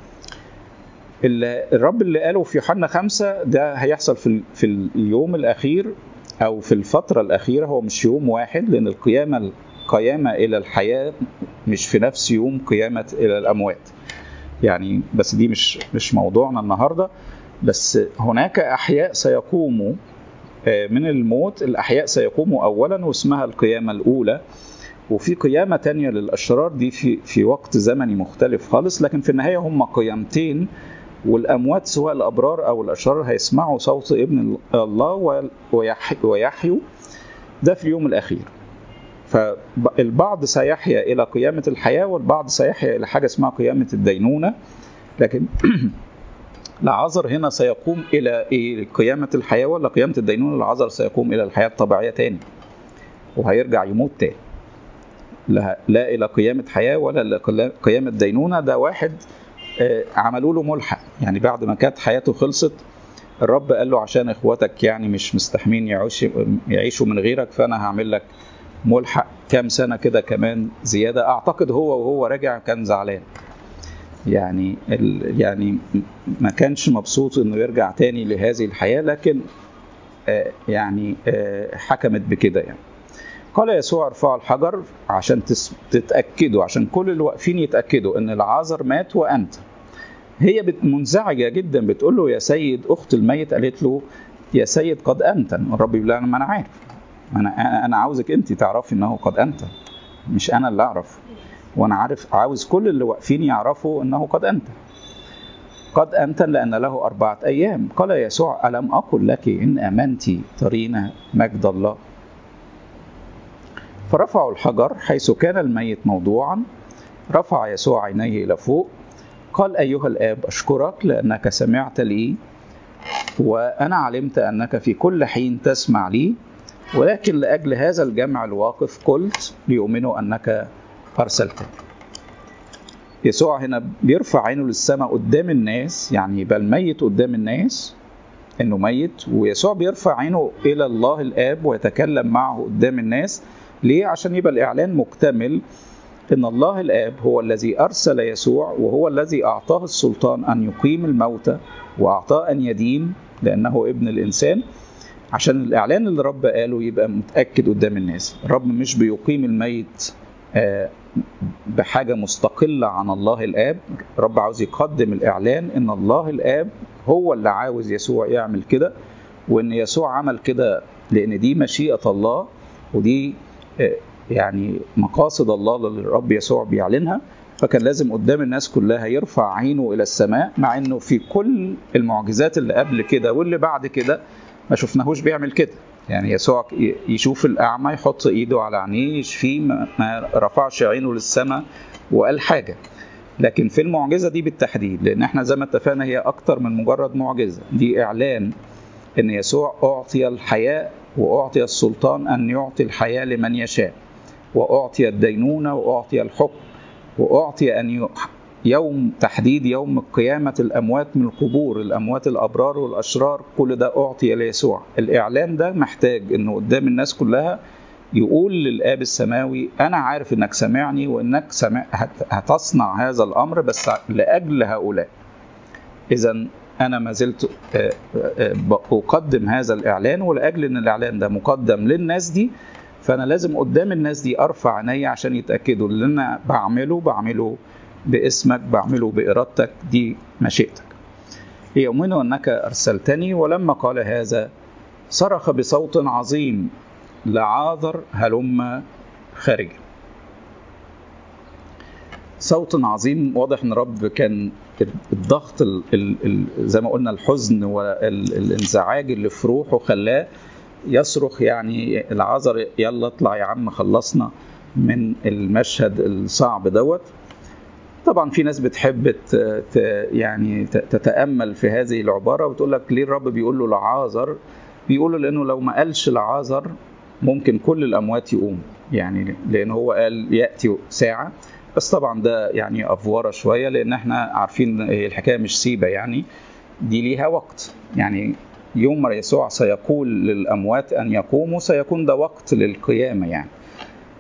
A: الرب اللي قاله في يوحنا خمسة ده هيحصل في, في اليوم الأخير أو في الفترة الأخيرة هو مش يوم واحد لأن القيامة القيامة إلى الحياة مش في نفس يوم قيامة إلى الأموات يعني بس دي مش مش موضوعنا النهارده بس هناك أحياء سيقوموا من الموت الأحياء سيقوموا أولا واسمها القيامة الأولى وفي قيامة تانية للأشرار دي في, في وقت زمني مختلف خالص لكن في النهاية هم قيامتين والأموات سواء الأبرار أو الأشرار هيسمعوا صوت ابن الله ويحيوا ده في اليوم الأخير فالبعض سيحيا إلى قيامة الحياة والبعض سيحيا إلى حاجة اسمها قيامة الدينونة لكن العذر هنا سيقوم إلى إيه قيامة الحياة ولا قيامة الدينونة العذر سيقوم إلى الحياة الطبيعية تاني وهيرجع يموت تاني لا, لا إلى قيامة حياة ولا قيامة دينونة ده واحد عملوا له ملحق يعني بعد ما كانت حياته خلصت الرب قال له عشان اخواتك يعني مش مستحمين يعيشوا من غيرك فانا هعمل لك ملحق كام سنه كده كمان زياده اعتقد هو وهو راجع كان زعلان يعني ال يعني ما كانش مبسوط انه يرجع تاني لهذه الحياه لكن آه يعني آه حكمت بكده يعني قال يسوع ارفعوا الحجر عشان تتاكدوا عشان كل اللي واقفين يتاكدوا ان العازر مات وانت هي منزعجه جدا بتقول له يا سيد اخت الميت قالت له يا سيد قد انتن الرب يقول لها ما انا عارف انا انا عاوزك انت تعرفي انه قد انتن مش انا اللي اعرف وانا عارف عاوز كل اللي واقفين يعرفوا انه قد انتن قد انتن لان له اربعه ايام قال يسوع الم اقل لك ان امنت ترين مجد الله فرفعوا الحجر حيث كان الميت موضوعا رفع يسوع عينيه الى فوق قال ايها الاب اشكرك لانك سمعت لي وانا علمت انك في كل حين تسمع لي ولكن لاجل هذا الجمع الواقف قلت ليؤمنوا انك ارسلتني يسوع هنا بيرفع عينه للسماء قدام الناس يعني يبقى الميت قدام الناس انه ميت ويسوع بيرفع عينه الى الله الاب ويتكلم معه قدام الناس ليه عشان يبقى الاعلان مكتمل ان الله الاب هو الذي ارسل يسوع وهو الذي اعطاه السلطان ان يقيم الموتى واعطاه ان يدين لانه ابن الانسان عشان الاعلان اللي الرب قاله يبقى متاكد قدام الناس الرب مش بيقيم الميت بحاجه مستقله عن الله الاب الرب عاوز يقدم الاعلان ان الله الاب هو اللي عاوز يسوع يعمل كده وان يسوع عمل كده لان دي مشيئه الله ودي يعني مقاصد الله اللي الرب يسوع بيعلنها فكان لازم قدام الناس كلها يرفع عينه الى السماء مع انه في كل المعجزات اللي قبل كده واللي بعد كده ما شفناهوش بيعمل كده يعني يسوع يشوف الاعمى يحط ايده على عينيه يشفيه ما رفعش عينه للسماء وقال حاجه لكن في المعجزه دي بالتحديد لان احنا زي ما اتفقنا هي اكتر من مجرد معجزه دي اعلان ان يسوع اعطي الحياه واعطي السلطان ان يعطي الحياه لمن يشاء واعطي الدينونه واعطي الحكم واعطي ان يوم تحديد يوم قيامة الأموات من القبور الأموات الأبرار والأشرار كل ده أعطي ليسوع الإعلان ده محتاج أنه قدام الناس كلها يقول للآب السماوي أنا عارف أنك سمعني وأنك سمع هتصنع هذا الأمر بس لأجل هؤلاء إذا أنا ما زلت أقدم هذا الإعلان ولأجل أن الإعلان ده مقدم للناس دي فأنا لازم قدام الناس دي أرفع عيني عشان يتأكدوا اللي أنا بعمله بعمله باسمك بعمله بإرادتك دي مشيئتك ليؤمنوا أنك أرسلتني ولما قال هذا صرخ بصوت عظيم لعاذر هلم خارجا صوت عظيم واضح ان رب كان الضغط ال ال ال زي ما قلنا الحزن والانزعاج اللي في روحه خلاه يصرخ يعني العذر يلا اطلع يا عم خلصنا من المشهد الصعب دوت طبعا في ناس بتحب يعني تتامل في هذه العباره وتقول لك ليه الرب بيقول له لعازر بيقول له لانه لو ما قالش لعازر ممكن كل الاموات يقوم يعني لان هو قال ياتي ساعه بس طبعا ده يعني افوره شويه لان احنا عارفين الحكايه مش سيبه يعني دي ليها وقت يعني يوم ما يسوع سيقول للاموات ان يقوموا سيكون ده وقت للقيامه يعني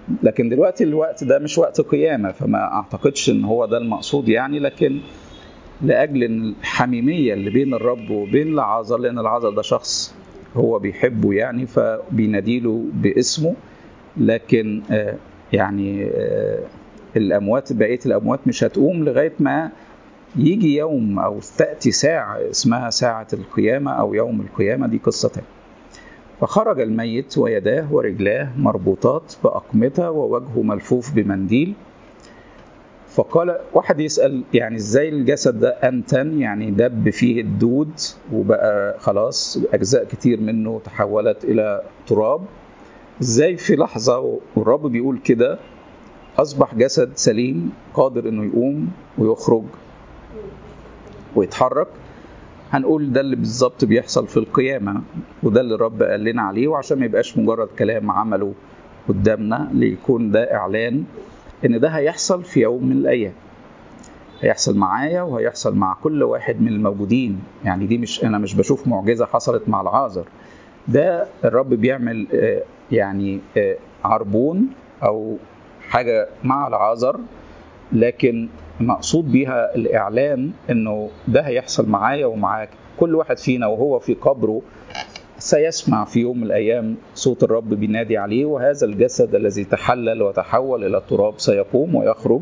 A: لكن دلوقتي الوقت ده مش وقت قيامة فما أعتقدش إن هو ده المقصود يعني لكن لأجل الحميمية اللي بين الرب وبين العازر لأن العازر ده شخص هو بيحبه يعني فبيناديله باسمه لكن يعني الأموات بقية الأموات مش هتقوم لغاية ما يجي يوم أو تأتي ساعة اسمها ساعة القيامة أو يوم القيامة دي قصة تانية فخرج الميت ويداه ورجلاه مربوطات بأقمطة ووجهه ملفوف بمنديل فقال واحد يسأل يعني ازاي الجسد ده أنتن يعني دب فيه الدود وبقى خلاص أجزاء كتير منه تحولت إلى تراب ازاي في لحظة والرب بيقول كده أصبح جسد سليم قادر إنه يقوم ويخرج ويتحرك هنقول ده اللي بالظبط بيحصل في القيامة وده اللي الرب قال لنا عليه وعشان ما يبقاش مجرد كلام عمله قدامنا ليكون ده إعلان إن ده هيحصل في يوم من الأيام هيحصل معايا وهيحصل مع كل واحد من الموجودين يعني دي مش أنا مش بشوف معجزة حصلت مع العازر ده الرب بيعمل يعني عربون أو حاجة مع العازر لكن مقصود بيها الإعلان إنه ده هيحصل معايا ومعاك كل واحد فينا وهو في قبره سيسمع في يوم من الأيام صوت الرب بينادي عليه وهذا الجسد الذي تحلل وتحول إلى التراب سيقوم ويخرج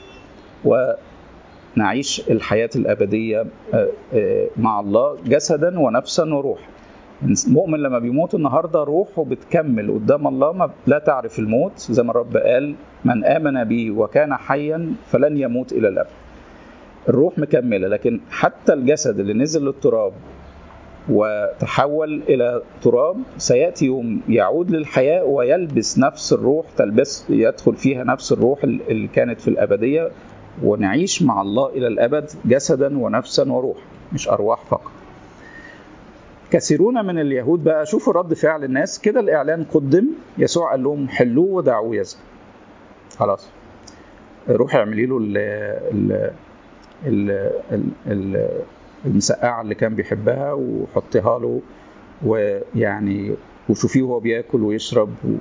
A: ونعيش الحياة الأبدية مع الله جسدا ونفسا وروحا المؤمن لما بيموت النهارده روحه بتكمل قدام الله ما لا تعرف الموت زي ما الرب قال من آمن بي وكان حيا فلن يموت إلى الأبد. الروح مكملة لكن حتى الجسد اللي نزل للتراب وتحول إلى تراب سيأتي يوم يعود للحياة ويلبس نفس الروح تلبس يدخل فيها نفس الروح اللي كانت في الأبدية ونعيش مع الله إلى الأبد جسدا ونفسا وروح مش أرواح فقط. كثيرون من اليهود بقى شوفوا رد فعل الناس كده الاعلان قدم يسوع قال لهم حلوه ودعوه يذهب خلاص روحي اعملي له ال ال ال ال المسقعه اللي كان بيحبها وحطيها له ويعني وشوفيه وهو بياكل ويشرب و...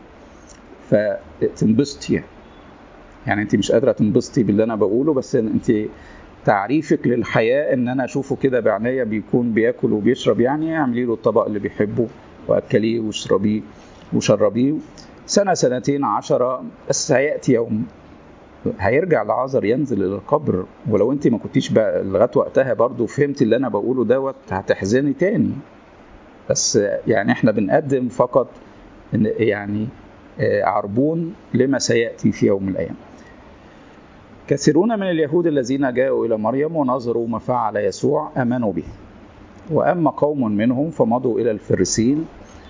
A: فتنبسطي يعني. يعني انت مش قادره تنبسطي باللي انا بقوله بس انت تعريفك للحياة إن أنا أشوفه كده بعناية بيكون بياكل وبيشرب يعني اعملي له الطبق اللي بيحبه وأكليه واشربيه وشربيه سنة سنتين عشرة بس هيأتي يوم هيرجع لعازر ينزل إلى القبر ولو أنت ما كنتيش بقى لغاية وقتها برضو فهمت اللي أنا بقوله دوت هتحزني تاني بس يعني احنا بنقدم فقط يعني عربون لما سيأتي في يوم من الأيام كثيرون من اليهود الذين جاءوا إلى مريم ونظروا ما فعل يسوع آمنوا به وأما قوم منهم فمضوا إلى الفريسين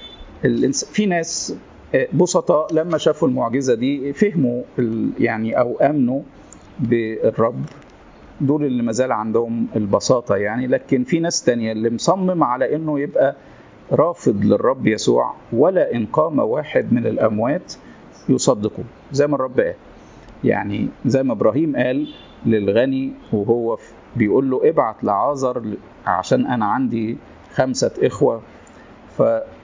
A: في ناس بسطاء لما شافوا المعجزة دي فهموا يعني أو آمنوا بالرب دول اللي مازال عندهم البساطة يعني لكن في ناس تانية اللي مصمم على إنه يبقى رافض للرب يسوع ولا إن قام واحد من الأموات يصدقه زي ما الرب قال يعني زي ما ابراهيم قال للغني وهو بيقول له ابعت لعازر عشان انا عندي خمسه اخوه ف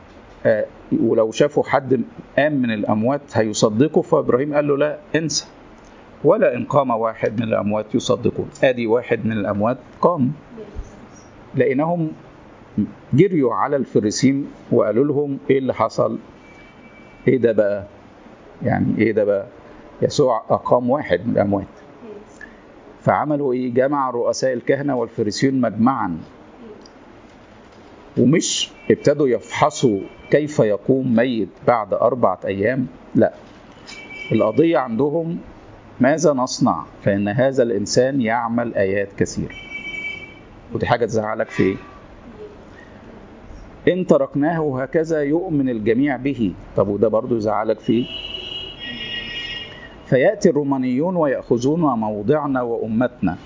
A: ولو شافوا حد قام من الاموات هيصدقوا فابراهيم قال له لا انسى ولا ان قام واحد من الاموات يصدقون ادي واحد من الاموات قام لقيناهم جريوا على الفريسين وقالوا لهم ايه اللي حصل ايه ده بقى يعني ايه ده بقى يسوع أقام واحد من الأموات فعملوا إيه؟ جمع رؤساء الكهنة والفريسيون مجمعا ومش ابتدوا يفحصوا كيف يقوم ميت بعد أربعة أيام لا القضية عندهم ماذا نصنع فإن هذا الإنسان يعمل آيات كثيرة ودي حاجة تزعلك في إيه؟ إن تركناه هكذا يؤمن الجميع به طب وده برضو يزعلك في إيه؟ فيأتي الرومانيون ويأخذون موضعنا وأمتنا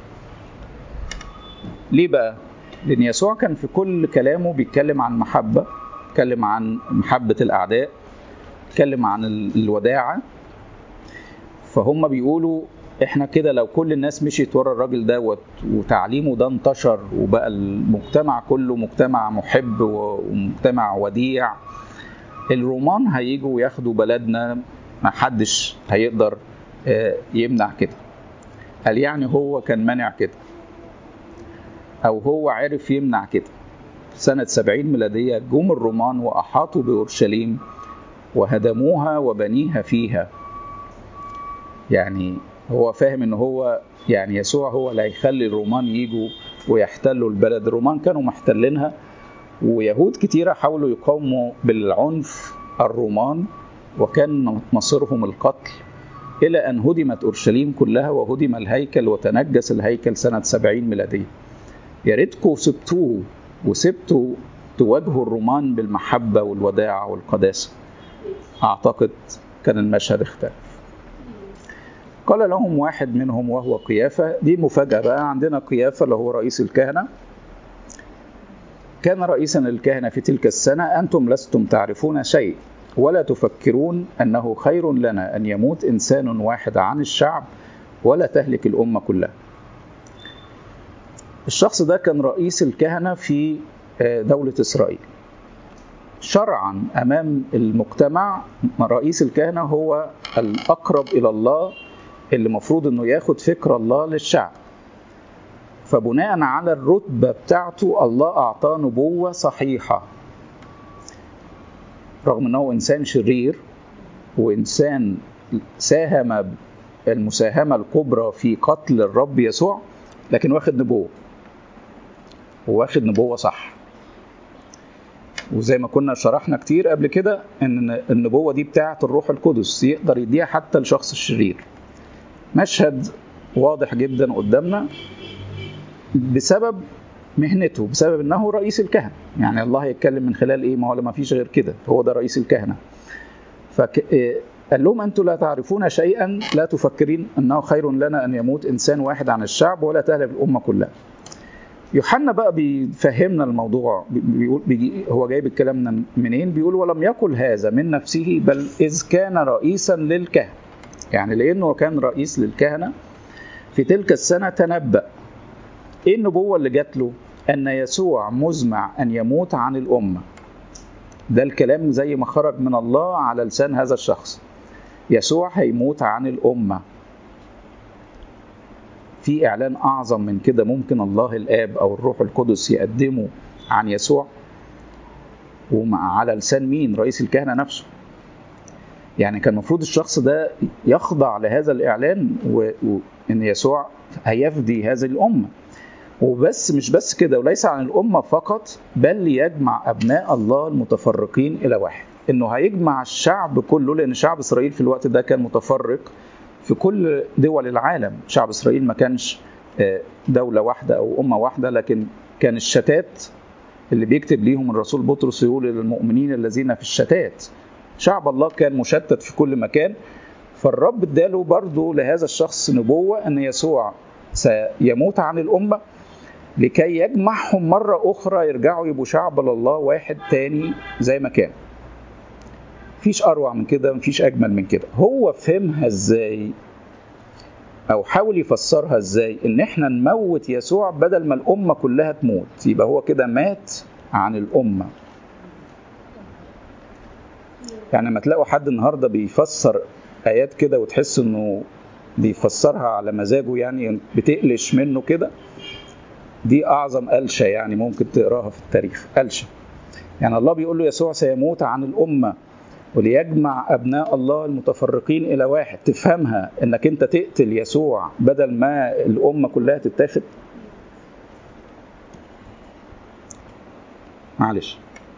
A: ليه بقى؟ لأن يسوع كان في كل كلامه بيتكلم عن محبة بيتكلم عن محبة الأعداء بيتكلم عن الوداعة فهم بيقولوا احنا كده لو كل الناس مشيت ورا الراجل دوت وتعليمه ده انتشر وبقى المجتمع كله مجتمع محب ومجتمع وديع الرومان هيجوا وياخدوا بلدنا ما حدش هيقدر يمنع كده قال يعني هو كان مانع كده أو هو عرف يمنع كده سنة 70 ميلادية جم الرومان وأحاطوا بأورشليم وهدموها وبنيها فيها يعني هو فاهم ان هو يعني يسوع هو اللي هيخلي الرومان يجوا ويحتلوا البلد الرومان كانوا محتلينها ويهود كتيرة حاولوا يقاوموا بالعنف الرومان وكان مصيرهم القتل إلى أن هدمت أورشليم كلها وهدم الهيكل وتنجس الهيكل سنة 70 ميلادية يا ريتكم سبتوه وسبتوا تواجهوا الرومان بالمحبة والوداع والقداسة أعتقد كان المشهد اختلف قال لهم واحد منهم وهو قيافة دي مفاجأة بقى عندنا قيافة اللي هو رئيس الكهنة كان رئيسا للكهنة في تلك السنة أنتم لستم تعرفون شيء ولا تفكرون أنه خير لنا أن يموت إنسان واحد عن الشعب ولا تهلك الأمة كلها الشخص ده كان رئيس الكهنة في دولة إسرائيل شرعا أمام المجتمع رئيس الكهنة هو الأقرب إلى الله اللي مفروض أنه ياخد فكر الله للشعب فبناء على الرتبة بتاعته الله أعطاه نبوة صحيحة رغم أنه إنسان شرير وإنسان ساهم المساهمة الكبرى في قتل الرب يسوع لكن واخد نبوة واخد نبوة صح وزي ما كنا شرحنا كتير قبل كده ان النبوة دي بتاعة الروح القدس يقدر يديها حتى الشخص الشرير مشهد واضح جدا قدامنا بسبب مهنته بسبب انه رئيس الكهنه يعني الله هيتكلم من خلال ايه ما هو ما فيش غير كده هو ده رئيس الكهنه فك... قال لهم انتم لا تعرفون شيئا لا تفكرين انه خير لنا ان يموت انسان واحد عن الشعب ولا تهلك الامه كلها يوحنا بقى بيفهمنا الموضوع بيقول بيجي هو جايب الكلام منين بيقول ولم يقل هذا من نفسه بل اذ كان رئيسا للكهنه يعني لانه كان رئيس للكهنه في تلك السنه تنبأ ايه النبوه اللي جات له ان يسوع مزمع ان يموت عن الامه ده الكلام زي ما خرج من الله على لسان هذا الشخص يسوع هيموت عن الامه في اعلان اعظم من كده ممكن الله الاب او الروح القدس يقدمه عن يسوع ومع على لسان مين رئيس الكهنه نفسه يعني كان المفروض الشخص ده يخضع لهذا الاعلان وان يسوع هيفدي هذه الامه وبس مش بس كده وليس عن الأمة فقط بل يجمع أبناء الله المتفرقين إلى واحد إنه هيجمع الشعب كله لأن شعب إسرائيل في الوقت ده كان متفرق في كل دول العالم شعب إسرائيل ما كانش دولة واحدة أو أمة واحدة لكن كان الشتات اللي بيكتب ليهم الرسول بطرس يقول للمؤمنين الذين في الشتات شعب الله كان مشتت في كل مكان فالرب اداله برضه لهذا الشخص نبوة أن يسوع سيموت عن الأمة لكي يجمعهم مرة أخرى يرجعوا يبقوا شعب لله واحد تاني زي ما كان مفيش أروع من كده مفيش أجمل من كده هو فهمها إزاي أو حاول يفسرها إزاي إن إحنا نموت يسوع بدل ما الأمة كلها تموت يبقى هو كده مات عن الأمة يعني لما تلاقوا حد النهارده بيفسر آيات كده وتحس إنه بيفسرها على مزاجه يعني بتقلش منه كده دي أعظم قلشة يعني ممكن تقراها في التاريخ قلشة يعني الله بيقول له يسوع سيموت عن الأمة وليجمع أبناء الله المتفرقين إلى واحد تفهمها إنك أنت تقتل يسوع بدل ما الأمة كلها تتاخد معلش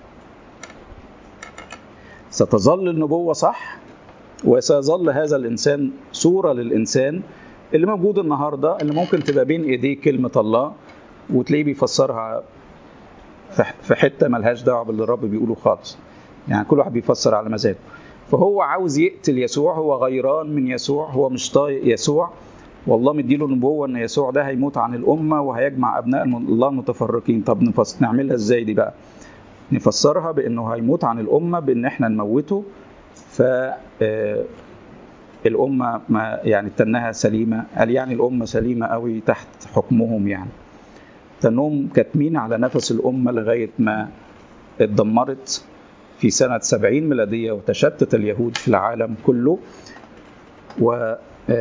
A: ستظل النبوة صح وسيظل هذا الإنسان صورة للإنسان اللي موجود النهاردة اللي ممكن تبقى بين إيديه كلمة الله وتلاقيه بيفسرها في حته ملهاش دعوه باللي الرب بيقوله خالص يعني كل واحد بيفسر على مزاجه فهو عاوز يقتل يسوع هو غيران من يسوع هو مش طايق يسوع والله مديله نبوه ان يسوع ده هيموت عن الامه وهيجمع ابناء الله المتفرقين طب نفس نعملها ازاي دي بقى نفسرها بانه هيموت عن الامه بان احنا نموته ف الامه ما يعني تنها سليمه قال يعني الامه سليمه قوي تحت حكمهم يعني تنهم كاتمين على نفس الأمة لغاية ما اتدمرت في سنة 70 ميلادية وتشتت اليهود في العالم كله و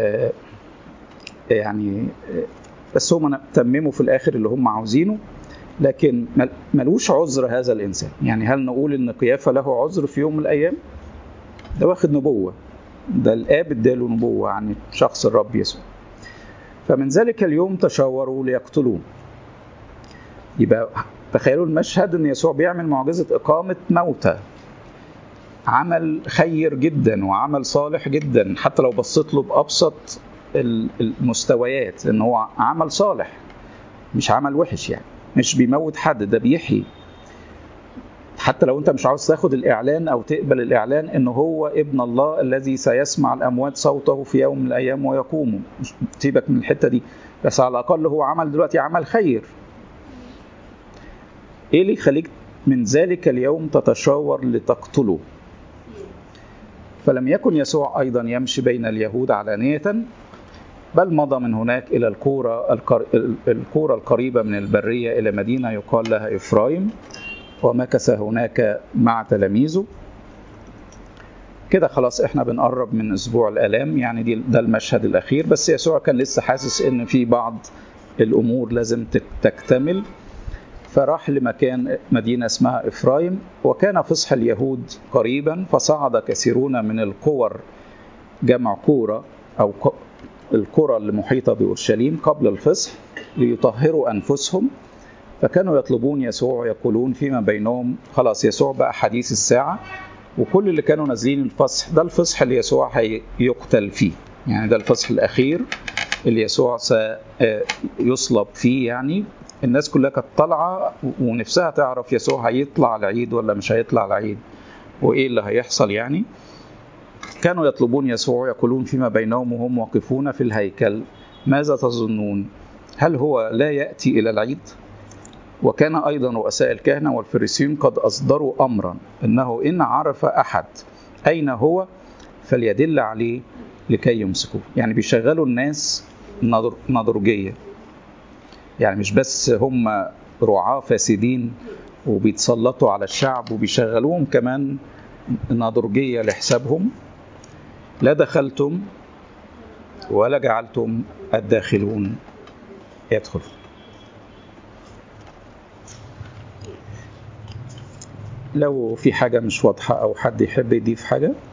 A: يعني بس هم تمموا في الآخر اللي هم عاوزينه لكن ملوش عذر هذا الإنسان يعني هل نقول إن قيافة له عذر في يوم من الأيام ده واخد نبوة ده الآب اداله نبوة عن شخص الرب يسوع فمن ذلك اليوم تشاوروا ليقتلوه يبقى تخيلوا المشهد ان يسوع بيعمل معجزه اقامه موتى عمل خير جدا وعمل صالح جدا حتى لو بصيت له بابسط المستويات ان هو عمل صالح مش عمل وحش يعني مش بيموت حد ده بيحيي حتى لو انت مش عاوز تاخد الاعلان او تقبل الاعلان ان هو ابن الله الذي سيسمع الاموات صوته في يوم من الايام ويقوموا سيبك من الحته دي بس على الاقل هو عمل دلوقتي عمل خير ايه اللي يخليك من ذلك اليوم تتشاور لتقتله فلم يكن يسوع ايضا يمشي بين اليهود علانيه بل مضى من هناك الى الكوره الكوره القريبه من البريه الى مدينه يقال لها افرايم ومكث هناك مع تلاميذه كده خلاص احنا بنقرب من اسبوع الالام يعني دي ده المشهد الاخير بس يسوع كان لسه حاسس ان في بعض الامور لازم تكتمل فراح لمكان مدينه اسمها افرايم وكان فصح اليهود قريبا فصعد كثيرون من القور جمع كوره او القرى المحيطه باورشليم قبل الفصح ليطهروا انفسهم فكانوا يطلبون يسوع يقولون فيما بينهم خلاص يسوع بقى حديث الساعة وكل اللي كانوا نازلين الفصح ده الفصح اللي يسوع هيقتل فيه يعني ده الفصح الأخير اللي يسوع سيصلب فيه يعني الناس كلها كانت طالعة ونفسها تعرف يسوع هيطلع العيد ولا مش هيطلع العيد وإيه اللي هيحصل يعني كانوا يطلبون يسوع يقولون فيما بينهم وهم واقفون في الهيكل ماذا تظنون هل هو لا يأتي إلى العيد؟ وكان أيضا رؤساء الكهنة والفريسيون قد أصدروا أمرا أنه إن عرف أحد أين هو فليدل عليه لكي يمسكوه يعني بيشغلوا الناس نضرجية يعني مش بس هم رعاة فاسدين وبيتسلطوا على الشعب وبيشغلوهم كمان نضرجية لحسابهم لا دخلتم ولا جعلتم الداخلون يدخل لو في حاجة مش واضحة أو حد يحب يضيف حاجة